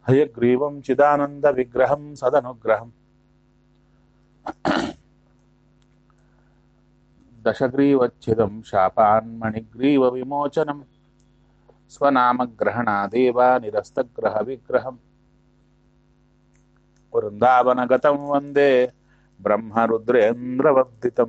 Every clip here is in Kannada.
హయగ్రీవం చిదానంద విగ్రహం సదనుగ్రహం దశగ్రీవచ్ఛిదం శాపాన్మణిగ్రీవ విమోచనం స్వనామగ్రహణాదేవ నిరస్తగ్రహ విగ్రహం వృందావనగతం వందే బ్రహ్మరుద్రేంద్రవర్ధితం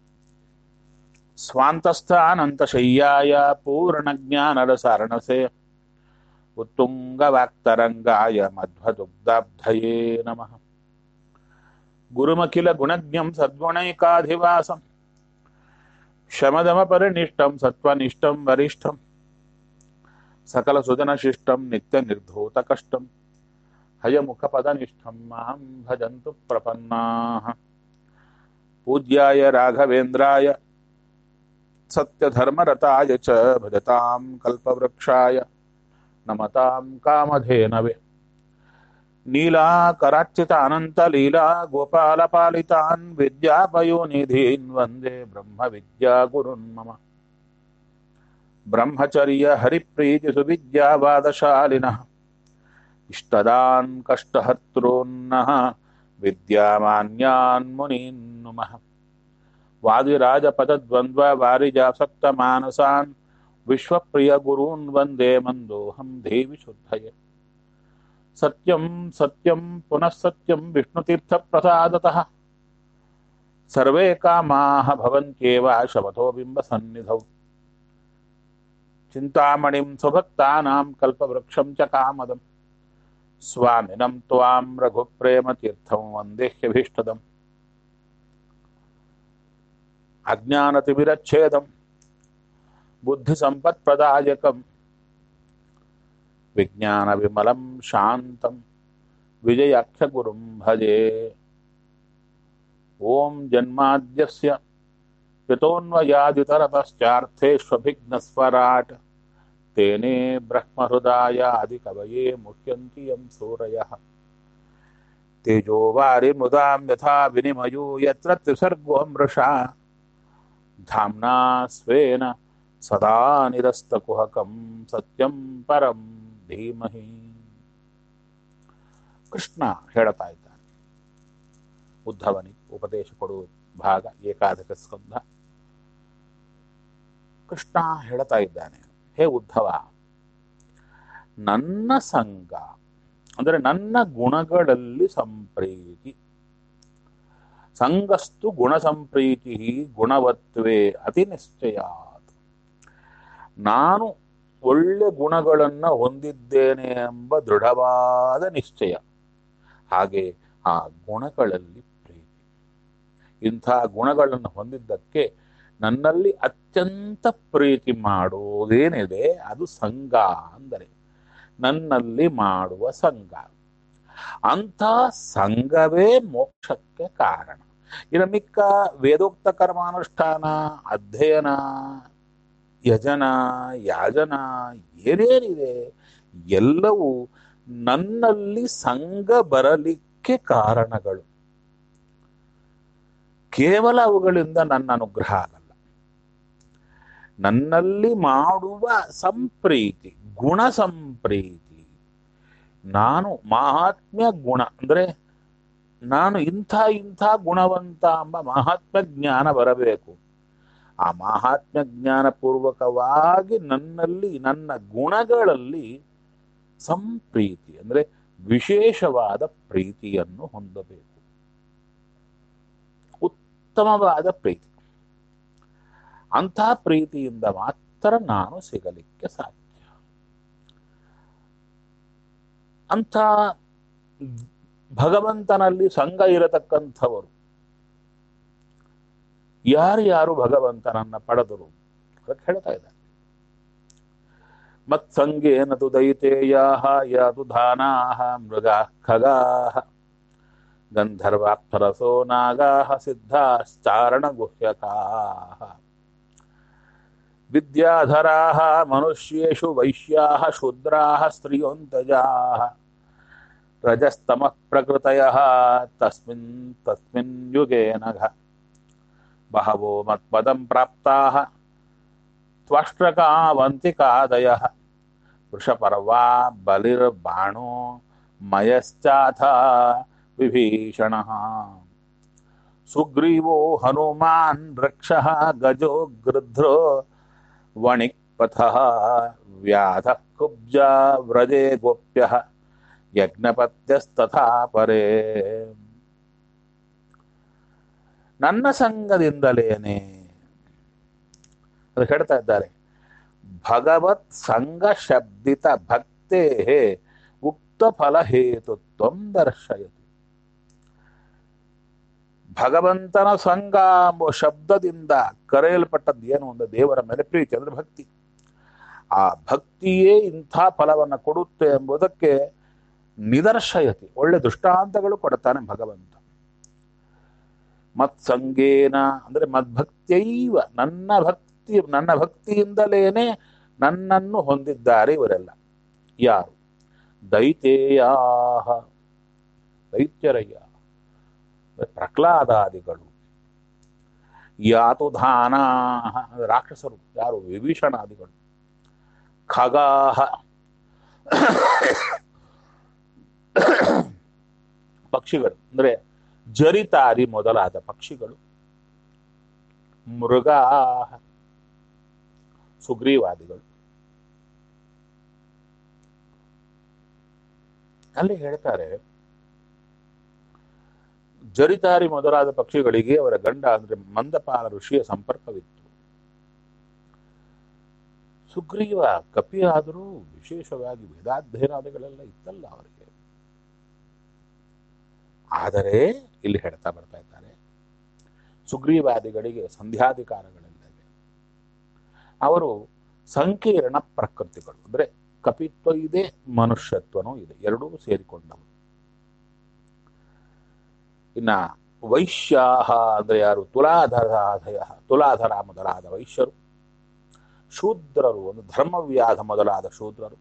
స్వాంతస్థానంతశయ్యాయ పూర్ణజ్ఞానరసారణసే उत्तुङ्गवाक्तरङ्गाय मध्वदुग्धाब्धये नमः गुरुमखिल गुणज्ञं सद्गुणैकाधिवासं शमदमपरिनिष्टं सत्त्वनिष्ठं वरिष्ठं सकलसुजनशिष्टं नित्यनिर्धूतकष्टं हयमुखपदनिष्ठं मां भजन्तु प्रपन्नाः पूज्याय राघवेन्द्राय सत्यधर्मरताय च भजतां कल्पवृक्षाय नमतां कामधेनवे नीलाकरार्चित अनन्तलीला गोपालपालितान् विद्यापयोनिधीन् वन्दे ब्रह्मविद्यागुरुन् मम ब्रह्मचर्य हरिप्रीतिसुविद्यावादशालिनः इष्टदान् कष्टहर्तॄन्नः विद्यामान्यान् मुनीन् नुमः वादिराजपदद्वन्द्ववारिजासक्तमानसान् विश्वप्रियगुरून् वन्दे मन्दोऽहं देवि शुद्धये सत्यं सत्यं पुनः सत्यं विष्णुतीर्थप्रसादतः सर्वे कामाः भवन्त्येव शपथो बिम्बसन्निधौ चिन्तामणिं स्वभक्तानां कल्पवृक्षं च कामदम् स्वामिनं त्वां रघुप्रेमतीर्थं वन्देह्यभीष्टदम् अज्ञानतिमिरच्छेदम् बुद्धिसम्पत्प्रदायकं विज्ञानविमलं शान्तं विजयाख्यगुरुं भजे ॐ जन्माद्यस्य यतोऽन्वयादितरतश्चार्थेष्वभिघ्नस्वराट् तेने ब्रह्महृदायादिकवये मुह्यन्ति यं सूरयः तेजोवारिमृदां यथा विनिमयो यत्र त्रिसर्गो मृषा धाम्ना स्वेन ಸದಾ ನಿರಸ್ತಕುಹಕಂ ಸತ್ಯಂ ಪರಂ ಧೀಮಹಿ ಕೃಷ್ಣ ಹೇಳ್ತಾ ಇದ್ದಾನೆ ಉದ್ಧವನಿಗೆ ಉಪದೇಶ ಕೊಡುವ ಭಾಗ ಏಕಾದಶ ಸ್ಕಂಧ ಕೃಷ್ಣ ಹೇಳ್ತಾ ಇದ್ದಾನೆ ಹೇ ಉದ್ಧವ ನನ್ನ ಸಂಘ ಅಂದರೆ ನನ್ನ ಗುಣಗಳಲ್ಲಿ ಸಂಪ್ರೀತಿ ಸಂಗಸ್ತು ಗುಣ ಸಂಪ್ರೀತಿ ಗುಣವತ್ವೇ ಅತಿ ನಿಶ್ಚಯ ನಾನು ಒಳ್ಳೆ ಗುಣಗಳನ್ನು ಹೊಂದಿದ್ದೇನೆ ಎಂಬ ದೃಢವಾದ ನಿಶ್ಚಯ ಹಾಗೆ ಆ ಗುಣಗಳಲ್ಲಿ ಪ್ರೀತಿ ಇಂಥ ಗುಣಗಳನ್ನು ಹೊಂದಿದ್ದಕ್ಕೆ ನನ್ನಲ್ಲಿ ಅತ್ಯಂತ ಪ್ರೀತಿ ಮಾಡುವುದೇನಿದೆ ಅದು ಸಂಘ ಅಂದರೆ ನನ್ನಲ್ಲಿ ಮಾಡುವ ಸಂಘ ಅಂಥ ಸಂಘವೇ ಮೋಕ್ಷಕ್ಕೆ ಕಾರಣ ಇನ್ನು ಮಿಕ್ಕ ವೇದೋಕ್ತ ಕರ್ಮಾನುಷ್ಠಾನ ಅಧ್ಯಯನ ಯಜನ ಯಾಜನ ಏನೇನಿದೆ ಎಲ್ಲವೂ ನನ್ನಲ್ಲಿ ಸಂಘ ಬರಲಿಕ್ಕೆ ಕಾರಣಗಳು ಕೇವಲ ಅವುಗಳಿಂದ ನನ್ನ ಅನುಗ್ರಹ ಆಗಲ್ಲ ನನ್ನಲ್ಲಿ ಮಾಡುವ ಸಂಪ್ರೀತಿ ಗುಣ ಸಂಪ್ರೀತಿ ನಾನು ಮಹಾತ್ಮ್ಯ ಗುಣ ಅಂದ್ರೆ ನಾನು ಇಂಥ ಇಂಥ ಗುಣವಂತ ಎಂಬ ಮಹಾತ್ಮ ಜ್ಞಾನ ಬರಬೇಕು ಆ ಮಹಾತ್ಮ ಜ್ಞಾನ ಪೂರ್ವಕವಾಗಿ ನನ್ನಲ್ಲಿ ನನ್ನ ಗುಣಗಳಲ್ಲಿ ಸಂಪ್ರೀತಿ ಅಂದ್ರೆ ವಿಶೇಷವಾದ ಪ್ರೀತಿಯನ್ನು ಹೊಂದಬೇಕು ಉತ್ತಮವಾದ ಪ್ರೀತಿ ಅಂಥ ಪ್ರೀತಿಯಿಂದ ಮಾತ್ರ ನಾನು ಸಿಗಲಿಕ್ಕೆ ಸಾಧ್ಯ ಅಂಥ ಭಗವಂತನಲ್ಲಿ ಸಂಘ ಇರತಕ್ಕಂಥವರು ಯಾರ್ಯಾರು ಭಗವಂತನನ್ನ ಪಡೆದರು ಅದಕ್ಕೆ ಹೇಳ್ತಾ ಇದ್ದಾರೆ ಮತ್ಸಂಗೇನ ತು ದೈತೇಯಾ ಯಾತು ಧಾನಾಹ ಮೃಗಾ ಖಗಾಹ ಗಂಧರ್ವಾಪ್ಸರಸೋ ನಾಗಾಹ ಸಿದ್ಧಾಶ್ಚಾರಣ ಗುಹ್ಯಕಾಹ ವಿದ್ಯಾಧರಾಹ ಮನುಷ್ಯೇಷು ವೈಶ್ಯಾಹ ಶೂದ್ರಾಹ ಸ್ತ್ರಿಯೋಂತಜಾಹ ರಜಸ್ತಮಃ ಪ್ರಕೃತಯಃ ತಸ್ಮಿನ್ ತಸ್ಮಿನ್ ಯುಗೇ ನಘ ಬಹವೋ ಮತ್ಪದಂ ಪ್ರಾಪ್ತಾಃ ತ್ವಷ್ಟ್ರಕಾವಂತಿಕಾದಯಃ ವೃಷಪರ್ವಾ ಬಲಿರ್ಬಾಣೋ ಮಯಶ್ಚಾಥ ವಿಭೀಷಣ ಸುಗ್ರೀವೋ ಹನುಮಾನ್ ವೃಕ್ಷ ಗಜೋ ಗೃಧ್ರೋ ವಣಿಕ್ಪಥ ವ್ಯಾಧ ಕುಬ್ಜ ವ್ರಜೆ ಗೋಪ್ಯ ಯಜ್ಞಪತ್ಯಸ್ತಥಾ ಪರೇ ನನ್ನ ಸಂಘದಿಂದಲೇನೆ ಅದು ಹೇಳ್ತಾ ಇದ್ದಾರೆ ಭಗವತ್ ಸಂಘ ಶಬ್ದಿತ ಭಕ್ತೇ ಉಕ್ತ ಫಲ ಹೇತುತ್ವ ದರ್ಶಯತಿ ಭಗವಂತನ ಸಂಘ ಎಂಬ ಶಬ್ದದಿಂದ ಕರೆಯಲ್ಪಟ್ಟದ್ದು ಏನು ಅಂದ್ರೆ ದೇವರ ಮೇಲೆ ಪ್ರೀತಿ ಅಂದ್ರೆ ಭಕ್ತಿ ಆ ಭಕ್ತಿಯೇ ಇಂಥ ಫಲವನ್ನು ಕೊಡುತ್ತೆ ಎಂಬುದಕ್ಕೆ ನಿದರ್ಶಯತಿ ಒಳ್ಳೆ ದೃಷ್ಟಾಂತಗಳು ಕೊಡ್ತಾನೆ ಭಗವಂತ ಮತ್ಸಂಗೇನ ಅಂದ್ರೆ ಮದ್ಭಕ್ತಿಯೈವ ನನ್ನ ಭಕ್ತಿ ನನ್ನ ಭಕ್ತಿಯಿಂದಲೇನೆ ನನ್ನನ್ನು ಹೊಂದಿದ್ದಾರೆ ಇವರೆಲ್ಲ ಯಾರು ದೈತೇಯಾ ದೈತ್ಯರಯ್ಯ ಪ್ರಹ್ಲಾದಾದಿಗಳು ಯಾತುಧಾನ ರಾಕ್ಷಸರು ಯಾರು ವಿಭೀಷಣಾದಿಗಳು ಖಗಾಹ ಪಕ್ಷಿಗಳು ಅಂದ್ರೆ ಜರಿತಾರಿ ಮೊದಲಾದ ಪಕ್ಷಿಗಳು ಮೃಗ ಸುಗ್ರೀವಾದಿಗಳು ಅಲ್ಲಿ ಹೇಳ್ತಾರೆ ಜರಿತಾರಿ ಮೊದಲಾದ ಪಕ್ಷಿಗಳಿಗೆ ಅವರ ಗಂಡ ಅಂದ್ರೆ ಮಂದಪಾಲ ಋಷಿಯ ಸಂಪರ್ಕವಿತ್ತು ಸುಗ್ರೀವ ಕಪಿ ಆದರೂ ವಿಶೇಷವಾಗಿ ವೇದಾಧ್ಯಯನಾದಿಗಳೆಲ್ಲ ಇತ್ತಲ್ಲ ಅವರಿಗೆ ಆದರೆ ಇಲ್ಲಿ ಹೇಳ್ತಾ ಬರ್ತಾ ಇದ್ದಾರೆ ಸುಗ್ರೀವಾದಿಗಳಿಗೆ ಸಂಧ್ಯಾಧಿಕಾರಗಳೆಲ್ಲವೆ ಅವರು ಸಂಕೀರ್ಣ ಪ್ರಕೃತಿಗಳು ಅಂದ್ರೆ ಕಪಿತ್ವ ಇದೆ ಮನುಷ್ಯತ್ವನೂ ಇದೆ ಎರಡೂ ಸೇರಿಕೊಂಡವು ಇನ್ನ ವೈಶ್ಯಾಹ ಅಂದ್ರೆ ಯಾರು ತುಲಾಧರಾಧಯ ತುಲಾಧರ ಮೊದಲಾದ ವೈಶ್ಯರು ಶೂದ್ರರು ಒಂದು ಧರ್ಮವ್ಯಾಧ ಮೊದಲಾದ ಶೂದ್ರರು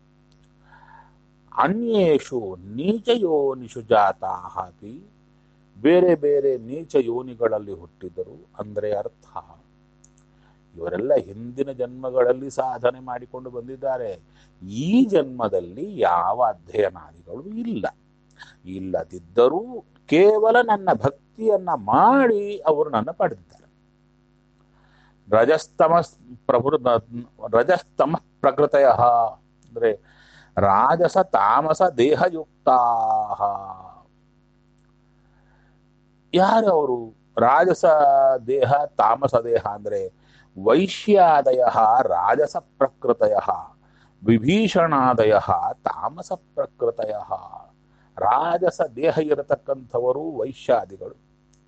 ಅನ್ಯೇಷು ನೀಚ ಯೋನಿಷು ಜಾತಾಹಾತಿ ಬೇರೆ ಬೇರೆ ನೀಚ ಯೋನಿಗಳಲ್ಲಿ ಹುಟ್ಟಿದರು ಅಂದ್ರೆ ಅರ್ಥ ಇವರೆಲ್ಲ ಹಿಂದಿನ ಜನ್ಮಗಳಲ್ಲಿ ಸಾಧನೆ ಮಾಡಿಕೊಂಡು ಬಂದಿದ್ದಾರೆ ಈ ಜನ್ಮದಲ್ಲಿ ಯಾವ ಅಧ್ಯಯನಾದಿಗಳು ಇಲ್ಲ ಇಲ್ಲದಿದ್ದರೂ ಕೇವಲ ನನ್ನ ಭಕ್ತಿಯನ್ನ ಮಾಡಿ ಅವರು ನನ್ನ ಪಡೆದಿದ್ದಾರೆ ರಜಸ್ತಮ ಪ್ರಭು ರಜಸ್ತಮ ಪ್ರಕೃತಯ ಅಂದ್ರೆ ರಾಜಸ ತಾಮಸ ದೇಹಯುಕ್ತಾ ಯಾರು ಅವರು ರಾಜಸ ದೇಹ ತಾಮಸ ದೇಹ ಅಂದ್ರೆ ವೈಶ್ಯಾದಯ ರಾಜಸ ಪ್ರಕೃತಯ ವಿಭೀಷಣಾದಯ ತಾಮಸ ಪ್ರಕೃತಯ ರಾಜಸ ದೇಹ ಇರತಕ್ಕಂಥವರು ವೈಶ್ಯಾದಿಗಳು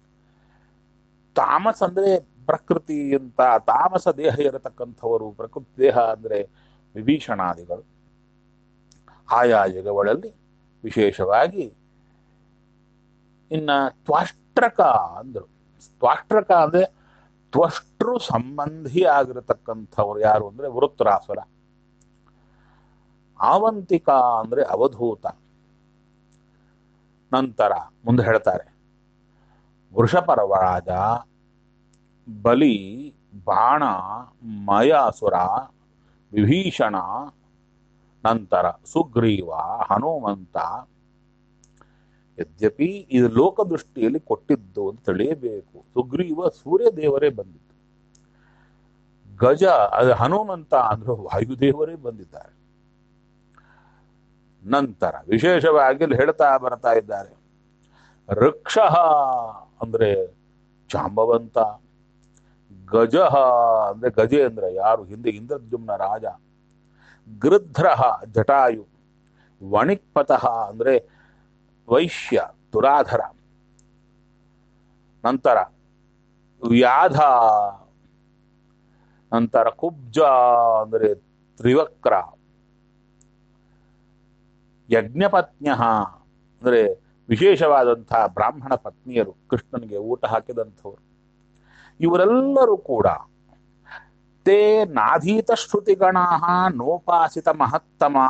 ತಾಮಸ ಅಂದ್ರೆ ಪ್ರಕೃತಿ ಅಂತ ತಾಮಸ ದೇಹ ಇರತಕ್ಕಂಥವರು ಪ್ರಕೃತಿ ದೇಹ ಅಂದ್ರೆ ವಿಭೀಷಣಾದಿಗಳು ಆಯಾ ಯುಗಗಳಲ್ಲಿ ವಿಶೇಷವಾಗಿ ಇನ್ನ ತ್ವಾಷ್ಟ್ರಕ ಅಂದ್ರು ತ್ವಾಷ್ಟ್ರಕ ಅಂದ್ರೆ ತ್ವಷ್ಟೃ ಸಂಬಂಧಿ ಆಗಿರತಕ್ಕಂಥವ್ರು ಯಾರು ಅಂದ್ರೆ ವೃತ್ರಾಸುರ ಆವಂತಿಕ ಅಂದ್ರೆ ಅವಧೂತ ನಂತರ ಮುಂದೆ ಹೇಳ್ತಾರೆ ವೃಷಪರ್ವರಾಜ ಬಲಿ ಬಾಣ ಮಯಾಸುರ ವಿಭೀಷಣ ನಂತರ ಸುಗ್ರೀವ ಹನುಮಂತ ಯದ್ಯಪಿ ಇದು ಲೋಕದೃಷ್ಟಿಯಲ್ಲಿ ಕೊಟ್ಟಿದ್ದು ಅಂತ ತಿಳಿಯಬೇಕು ಸುಗ್ರೀವ ಸೂರ್ಯ ದೇವರೇ ಬಂದಿತ್ತು ಗಜ ಅದು ಹನುಮಂತ ಅಂದ್ರೆ ವಾಯುದೇವರೇ ಬಂದಿದ್ದಾರೆ ನಂತರ ವಿಶೇಷವಾಗಿ ಇಲ್ಲಿ ಹೇಳ್ತಾ ಬರ್ತಾ ಇದ್ದಾರೆ ವೃಕ್ಷ ಅಂದ್ರೆ ಜಾಂಬವಂತ ಗಜ ಅಂದ್ರೆ ಗಜೇಂದ್ರ ಯಾರು ಹಿಂದೆ ಇಂದ್ರದ್ಯುಮ್ನ ರಾಜ ಗೃಧ್ರ ಜಟಾಯು ವಣಿಕ್ಪತಃ ಅಂದ್ರೆ ವೈಶ್ಯ ತುರಾಧರ ನಂತರ ವ್ಯಾಧ ನಂತರ ಕುಬ್ಜ ಅಂದ್ರೆ ತ್ರಿವಕ್ರ ಯಜ್ಞಪತ್ನ್ಯ ಅಂದ್ರೆ ವಿಶೇಷವಾದಂತಹ ಬ್ರಾಹ್ಮಣ ಪತ್ನಿಯರು ಕೃಷ್ಣನಿಗೆ ಊಟ ಹಾಕಿದಂಥವರು ಇವರೆಲ್ಲರೂ ಕೂಡ ತೇ ನಾಧೀತ ಶ್ರುತಿಗಣಾ ನೋಪಾಸಿತ ಮಹತ್ತಮಾ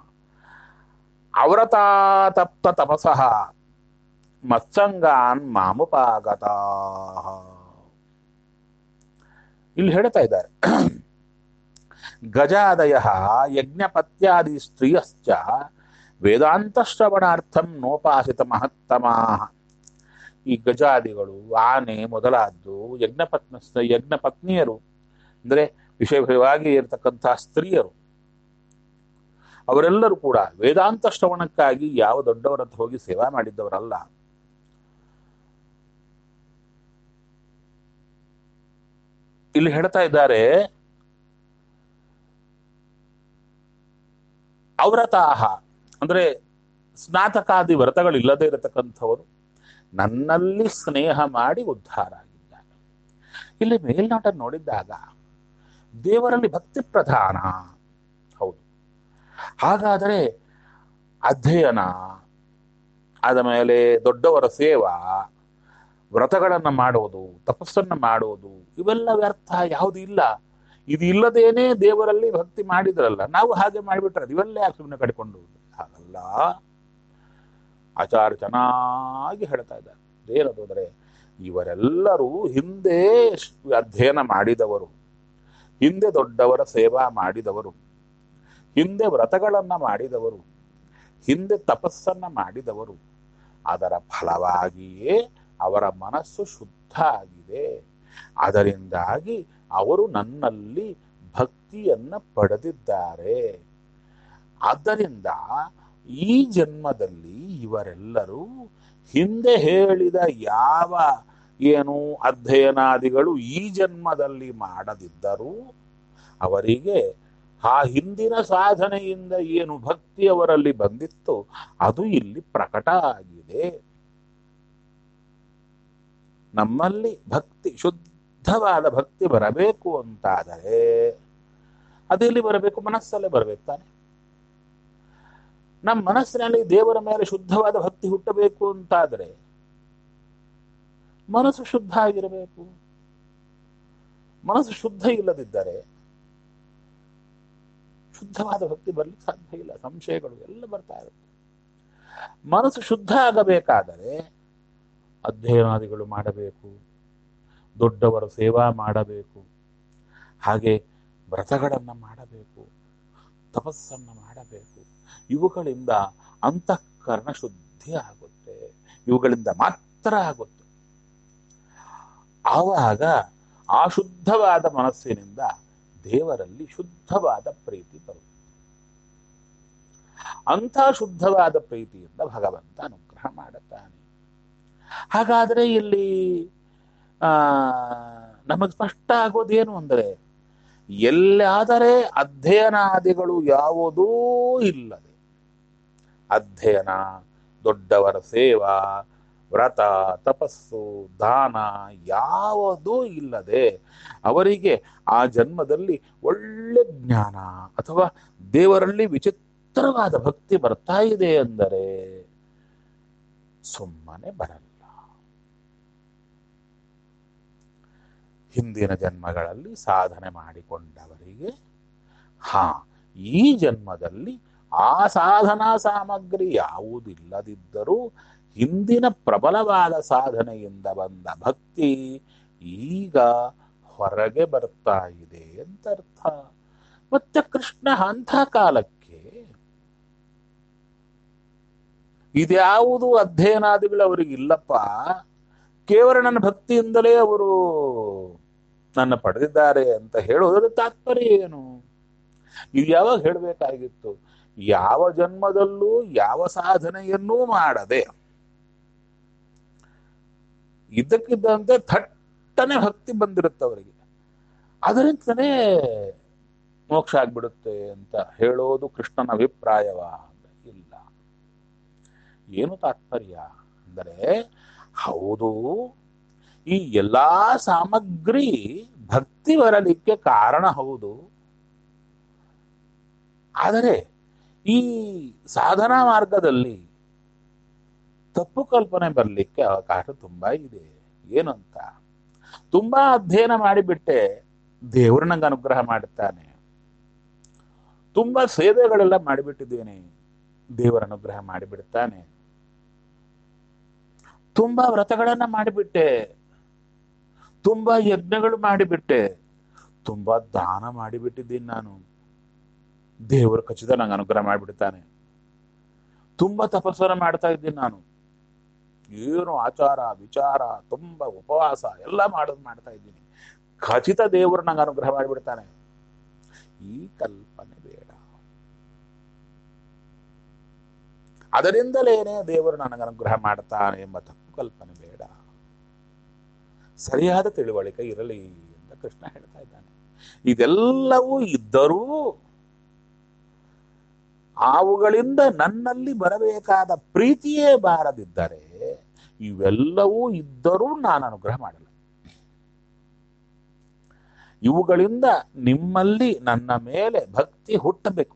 ಅವರತಾತಪ್ತ ತಪಸಃ ಮತ್ಸಂಗಾನ್ ಮಾಮುಪಾಗತ ಇಲ್ಲಿ ಹೇಳ್ತಾ ಇದ್ದಾರೆ ಗಜಾದಯ ಯಜ್ಞಪತ್ಯಾದಿ ಸ್ತ್ರೀಯಶ್ಚ ವೇದಾಂತ ಶ್ರವಣಾರ್ಥಂ ನೋಪಾಸಿತ ಮಹತ್ತಮಾ ಈ ಗಜಾದಿಗಳು ಆನೆ ಮೊದಲಾದ್ದು ಯಜ್ಞಪತ್ನ ಯಜ್ಞ ಪತ್ನಿಯರು ಅಂದ್ರೆ ವಿಷಯವಾಗಿ ಇರತಕ್ಕಂತಹ ಸ್ತ್ರೀಯರು ಅವರೆಲ್ಲರೂ ಕೂಡ ವೇದಾಂತ ಶ್ರವಣಕ್ಕಾಗಿ ಯಾವ ದೊಡ್ಡವರ ಹತ್ರ ಹೋಗಿ ಸೇವಾ ಮಾಡಿದ್ದವರಲ್ಲ ಇಲ್ಲಿ ಹೇಳ್ತಾ ಇದ್ದಾರೆ ಅವ್ರತಾಹ ಅಂದ್ರೆ ಸ್ನಾತಕಾದಿ ವ್ರತಗಳಿಲ್ಲದೆ ಇರತಕ್ಕಂಥವರು ನನ್ನಲ್ಲಿ ಸ್ನೇಹ ಮಾಡಿ ಉದ್ಧಾರ ಆಗಿದ್ದಾರೆ ಇಲ್ಲಿ ಮೇಲ್ನೋಟ ನೋಡಿದ್ದಾಗ ದೇವರಲ್ಲಿ ಭಕ್ತಿ ಪ್ರಧಾನ ಹೌದು ಹಾಗಾದರೆ ಅಧ್ಯಯನ ಆದ ಮೇಲೆ ದೊಡ್ಡವರ ಸೇವಾ ವ್ರತಗಳನ್ನು ಮಾಡೋದು ತಪಸ್ಸನ್ನು ಮಾಡೋದು ಇವೆಲ್ಲ ವ್ಯರ್ಥ ಯಾವುದು ಇಲ್ಲ ಇದು ಇಲ್ಲದೇನೆ ದೇವರಲ್ಲಿ ಭಕ್ತಿ ಮಾಡಿದ್ರಲ್ಲ ನಾವು ಹಾಗೆ ಮಾಡಿಬಿಟ್ರೆ ಇವೆಲ್ಲ ಯಾಕೆ ಸುಮ್ಮನೆ ಕಡ್ಕೊಂಡು ಹಾಗಲ್ಲ ಆಚಾರ ಚೆನ್ನಾಗಿ ಹೇಳ್ತಾ ಇದ್ದಾರೆ ಏನದು ಅಂದ್ರೆ ಇವರೆಲ್ಲರೂ ಹಿಂದೆ ಅಧ್ಯಯನ ಮಾಡಿದವರು ಹಿಂದೆ ದೊಡ್ಡವರ ಸೇವಾ ಮಾಡಿದವರು ಹಿಂದೆ ವ್ರತಗಳನ್ನ ಮಾಡಿದವರು ಹಿಂದೆ ತಪಸ್ಸನ್ನ ಮಾಡಿದವರು ಅದರ ಫಲವಾಗಿಯೇ ಅವರ ಮನಸ್ಸು ಶುದ್ಧ ಆಗಿದೆ ಅದರಿಂದಾಗಿ ಅವರು ನನ್ನಲ್ಲಿ ಭಕ್ತಿಯನ್ನ ಪಡೆದಿದ್ದಾರೆ ಆದ್ದರಿಂದ ಈ ಜನ್ಮದಲ್ಲಿ ಇವರೆಲ್ಲರೂ ಹಿಂದೆ ಹೇಳಿದ ಯಾವ ಏನು ಅಧ್ಯಯನಾದಿಗಳು ಈ ಜನ್ಮದಲ್ಲಿ ಮಾಡದಿದ್ದರೂ ಅವರಿಗೆ ಆ ಹಿಂದಿನ ಸಾಧನೆಯಿಂದ ಏನು ಭಕ್ತಿ ಅವರಲ್ಲಿ ಬಂದಿತ್ತು ಅದು ಇಲ್ಲಿ ಪ್ರಕಟ ಆಗಿದೆ ನಮ್ಮಲ್ಲಿ ಭಕ್ತಿ ಶುದ್ಧವಾದ ಭಕ್ತಿ ಬರಬೇಕು ಅಂತಾದರೆ ಅದೆಲ್ಲಿ ಬರಬೇಕು ಮನಸ್ಸಲ್ಲೇ ಬರಬೇಕು ತಾನೆ ನಮ್ಮ ಮನಸ್ಸಿನಲ್ಲಿ ದೇವರ ಮೇಲೆ ಶುದ್ಧವಾದ ಭಕ್ತಿ ಹುಟ್ಟಬೇಕು ಅಂತಾದರೆ ಮನಸ್ಸು ಶುದ್ಧ ಆಗಿರಬೇಕು ಮನಸ್ಸು ಶುದ್ಧ ಇಲ್ಲದಿದ್ದರೆ ಶುದ್ಧವಾದ ಭಕ್ತಿ ಬರ್ಲಿಕ್ಕೆ ಸಾಧ್ಯ ಇಲ್ಲ ಸಂಶಯಗಳು ಎಲ್ಲ ಬರ್ತಾ ಇರುತ್ತೆ ಮನಸ್ಸು ಶುದ್ಧ ಆಗಬೇಕಾದರೆ ಅಧ್ಯಯನಾದಿಗಳು ಮಾಡಬೇಕು ದೊಡ್ಡವರ ಸೇವಾ ಮಾಡಬೇಕು ಹಾಗೆ ವ್ರತಗಳನ್ನು ಮಾಡಬೇಕು ತಪಸ್ಸನ್ನು ಮಾಡಬೇಕು ಇವುಗಳಿಂದ ಅಂತಃಕರಣ ಶುದ್ಧಿ ಆಗುತ್ತೆ ಇವುಗಳಿಂದ ಮಾತ್ರ ಆಗುತ್ತೆ ಆವಾಗ ಆ ಶುದ್ಧವಾದ ಮನಸ್ಸಿನಿಂದ ದೇವರಲ್ಲಿ ಶುದ್ಧವಾದ ಪ್ರೀತಿ ಬರುತ್ತೆ ಅಂಥ ಶುದ್ಧವಾದ ಪ್ರೀತಿಯಿಂದ ಭಗವಂತ ಅನುಗ್ರಹ ಮಾಡುತ್ತಾನೆ ಹಾಗಾದ್ರೆ ಇಲ್ಲಿ ಆ ನಮಗೆ ಸ್ಪಷ್ಟ ಆಗೋದೇನು ಅಂದರೆ ಎಲ್ಲಾದರೆ ಅಧ್ಯಯನಾದಿಗಳು ಯಾವುದೂ ಇಲ್ಲದೆ ಅಧ್ಯಯನ ದೊಡ್ಡವರ ಸೇವಾ ವ್ರತ ತಪಸ್ಸು ದಾನ ಯಾವುದೂ ಇಲ್ಲದೆ ಅವರಿಗೆ ಆ ಜನ್ಮದಲ್ಲಿ ಒಳ್ಳೆ ಜ್ಞಾನ ಅಥವಾ ದೇವರಲ್ಲಿ ವಿಚಿತ್ರವಾದ ಭಕ್ತಿ ಬರ್ತಾ ಇದೆ ಅಂದರೆ ಸುಮ್ಮನೆ ಬರಲ್ಲ ಹಿಂದಿನ ಜನ್ಮಗಳಲ್ಲಿ ಸಾಧನೆ ಮಾಡಿಕೊಂಡವರಿಗೆ ಹಾ ಈ ಜನ್ಮದಲ್ಲಿ ಆ ಸಾಧನಾ ಸಾಮಗ್ರಿ ಯಾವುದಿಲ್ಲದಿದ್ದರೂ ಹಿಂದಿನ ಪ್ರಬಲವಾದ ಸಾಧನೆಯಿಂದ ಬಂದ ಭಕ್ತಿ ಈಗ ಹೊರಗೆ ಬರ್ತಾ ಇದೆ ಅಂತ ಅರ್ಥ ಮತ್ತೆ ಕೃಷ್ಣ ಅಂಥ ಕಾಲಕ್ಕೆ ಇದ್ಯಾವುದು ಅಧ್ಯಯನಾದಿಗಳು ಅವರಿಗೆ ಇಲ್ಲಪ್ಪ ಕೇವಲ ನನ್ನ ಭಕ್ತಿಯಿಂದಲೇ ಅವರು ನನ್ನ ಪಡೆದಿದ್ದಾರೆ ಅಂತ ಹೇಳೋದ್ರ ತಾತ್ಪರ್ಯ ಏನು ಇದು ಯಾವಾಗ ಹೇಳಬೇಕಾಗಿತ್ತು ಯಾವ ಜನ್ಮದಲ್ಲೂ ಯಾವ ಸಾಧನೆಯನ್ನೂ ಮಾಡದೆ ಇದ್ದಕ್ಕಿದ್ದಂತೆ ಥಟ್ಟನೆ ಭಕ್ತಿ ಬಂದಿರುತ್ತೆ ಅವರಿಗೆ ಅದರಿಂದಲೇ ಮೋಕ್ಷ ಆಗ್ಬಿಡುತ್ತೆ ಅಂತ ಹೇಳೋದು ಕೃಷ್ಣನ ಅಭಿಪ್ರಾಯವ ಇಲ್ಲ ಏನು ತಾತ್ಪರ್ಯ ಅಂದರೆ ಹೌದು ಈ ಎಲ್ಲಾ ಸಾಮಗ್ರಿ ಭಕ್ತಿ ಬರಲಿಕ್ಕೆ ಕಾರಣ ಹೌದು ಆದರೆ ಈ ಸಾಧನಾ ಮಾರ್ಗದಲ್ಲಿ ತಪ್ಪು ಕಲ್ಪನೆ ಬರಲಿಕ್ಕೆ ಅವಕಾಶ ತುಂಬಾ ಇದೆ ಏನು ಅಂತ ತುಂಬಾ ಅಧ್ಯಯನ ಮಾಡಿಬಿಟ್ಟೆ ದೇವರು ನಂಗೆ ಅನುಗ್ರಹ ಮಾಡುತ್ತಾನೆ ತುಂಬಾ ಸೇವೆಗಳೆಲ್ಲ ಮಾಡಿಬಿಟ್ಟಿದ್ದೇನೆ ದೇವರ ಅನುಗ್ರಹ ಮಾಡಿಬಿಡ್ತಾನೆ ತುಂಬಾ ವ್ರತಗಳನ್ನ ಮಾಡಿಬಿಟ್ಟೆ ತುಂಬಾ ಯಜ್ಞಗಳು ಮಾಡಿಬಿಟ್ಟೆ ತುಂಬಾ ದಾನ ಮಾಡಿಬಿಟ್ಟಿದ್ದೀನಿ ನಾನು ದೇವರು ಖಚಿತ ನಂಗೆ ಅನುಗ್ರಹ ಮಾಡಿಬಿಡ್ತಾನೆ ತುಂಬಾ ತಪಸ್ಸನ್ನು ಮಾಡ್ತಾ ಇದ್ದೀನಿ ನಾನು ಏನು ಆಚಾರ ವಿಚಾರ ತುಂಬಾ ಉಪವಾಸ ಎಲ್ಲ ಮಾಡೋದು ಮಾಡ್ತಾ ಇದ್ದೀನಿ ಖಚಿತ ದೇವರು ನಂಗೆ ಅನುಗ್ರಹ ಮಾಡಿಬಿಡ್ತಾನೆ ಈ ಕಲ್ಪನೆ ಬೇಡ ಅದರಿಂದಲೇನೆ ದೇವರು ನನಗೆ ಅನುಗ್ರಹ ಮಾಡ್ತಾನೆ ಎಂಬ ತಪ್ಪು ಕಲ್ಪನೆ ಬೇಡ ಸರಿಯಾದ ತಿಳುವಳಿಕೆ ಇರಲಿ ಅಂತ ಕೃಷ್ಣ ಹೇಳ್ತಾ ಇದ್ದಾನೆ ಇದೆಲ್ಲವೂ ಇದ್ದರೂ ಅವುಗಳಿಂದ ನನ್ನಲ್ಲಿ ಬರಬೇಕಾದ ಪ್ರೀತಿಯೇ ಬಾರದಿದ್ದರೆ ಇವೆಲ್ಲವೂ ಇದ್ದರೂ ನಾನು ಅನುಗ್ರಹ ಮಾಡಲ್ಲ ಇವುಗಳಿಂದ ನಿಮ್ಮಲ್ಲಿ ನನ್ನ ಮೇಲೆ ಭಕ್ತಿ ಹುಟ್ಟಬೇಕು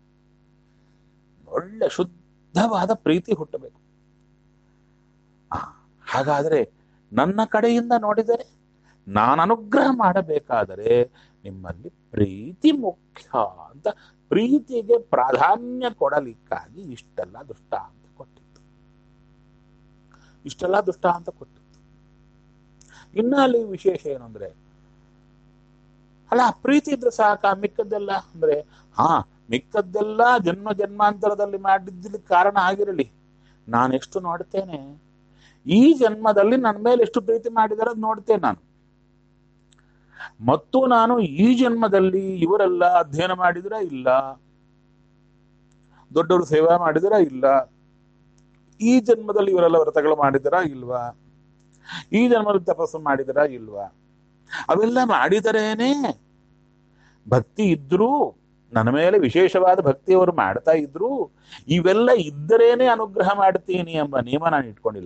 ಒಳ್ಳೆ ಶುದ್ಧವಾದ ಪ್ರೀತಿ ಹುಟ್ಟಬೇಕು ಆ, ಹಾಗಾದರೆ ನನ್ನ ಕಡೆಯಿಂದ ನೋಡಿದರೆ ನಾನು ಅನುಗ್ರಹ ಮಾಡಬೇಕಾದರೆ ನಿಮ್ಮಲ್ಲಿ ಪ್ರೀತಿ ಮುಖ್ಯ ಅಂತ ಪ್ರೀತಿಗೆ ಪ್ರಾಧಾನ್ಯ ಕೊಡಲಿಕ್ಕಾಗಿ ಇಷ್ಟೆಲ್ಲ ದೃಷ್ಟಾಂತ ಕೊಟ್ಟಿತ್ತು ಇಷ್ಟೆಲ್ಲ ದೃಷ್ಟಾಂತ ಕೊಟ್ಟಿತ್ತು ಇನ್ನ ಅಲ್ಲಿ ವಿಶೇಷ ಏನು ಅಂದ್ರೆ ಅಲ್ಲ ಪ್ರೀತಿ ಇದ್ರೆ ಸಾಕ ಮಿಕ್ಕದ್ದೆಲ್ಲ ಅಂದ್ರೆ ಹಾ ಮಿಕ್ಕದ್ದೆಲ್ಲ ಜನ್ಮ ಜನ್ಮಾಂತರದಲ್ಲಿ ಮಾಡಿದ್ದಕ್ಕೆ ಕಾರಣ ಆಗಿರಲಿ ನಾನೆಷ್ಟು ನೋಡ್ತೇನೆ ಈ ಜನ್ಮದಲ್ಲಿ ನನ್ನ ಮೇಲೆ ಎಷ್ಟು ಪ್ರೀತಿ ಮಾಡಿದಾರೆ ಅದು ನೋಡ್ತೇನೆ ನಾನು ಮತ್ತು ನಾನು ಈ ಜನ್ಮದಲ್ಲಿ ಇವರೆಲ್ಲ ಅಧ್ಯಯನ ಮಾಡಿದ್ರ ಇಲ್ಲ ದೊಡ್ಡವರು ಸೇವಾ ಮಾಡಿದ್ರ ಇಲ್ಲ ಈ ಜನ್ಮದಲ್ಲಿ ಇವರೆಲ್ಲ ವ್ರತಗಳು ಮಾಡಿದರ ಇಲ್ವಾ ಈ ಜನ್ಮದಲ್ಲಿ ತಪಸ್ಸು ಮಾಡಿದರ ಇಲ್ವಾ ಅವೆಲ್ಲ ಮಾಡಿದರೇನೆ ಭಕ್ತಿ ಇದ್ರೂ ನನ್ನ ಮೇಲೆ ವಿಶೇಷವಾದ ಭಕ್ತಿಯವರು ಮಾಡ್ತಾ ಇದ್ರು ಇವೆಲ್ಲ ಇದ್ದರೇನೆ ಅನುಗ್ರಹ ಮಾಡ್ತೀನಿ ಎಂಬ ನಿಯಮ ನಾನು ಇಟ್ಕೊಂಡಿಲ್ಲ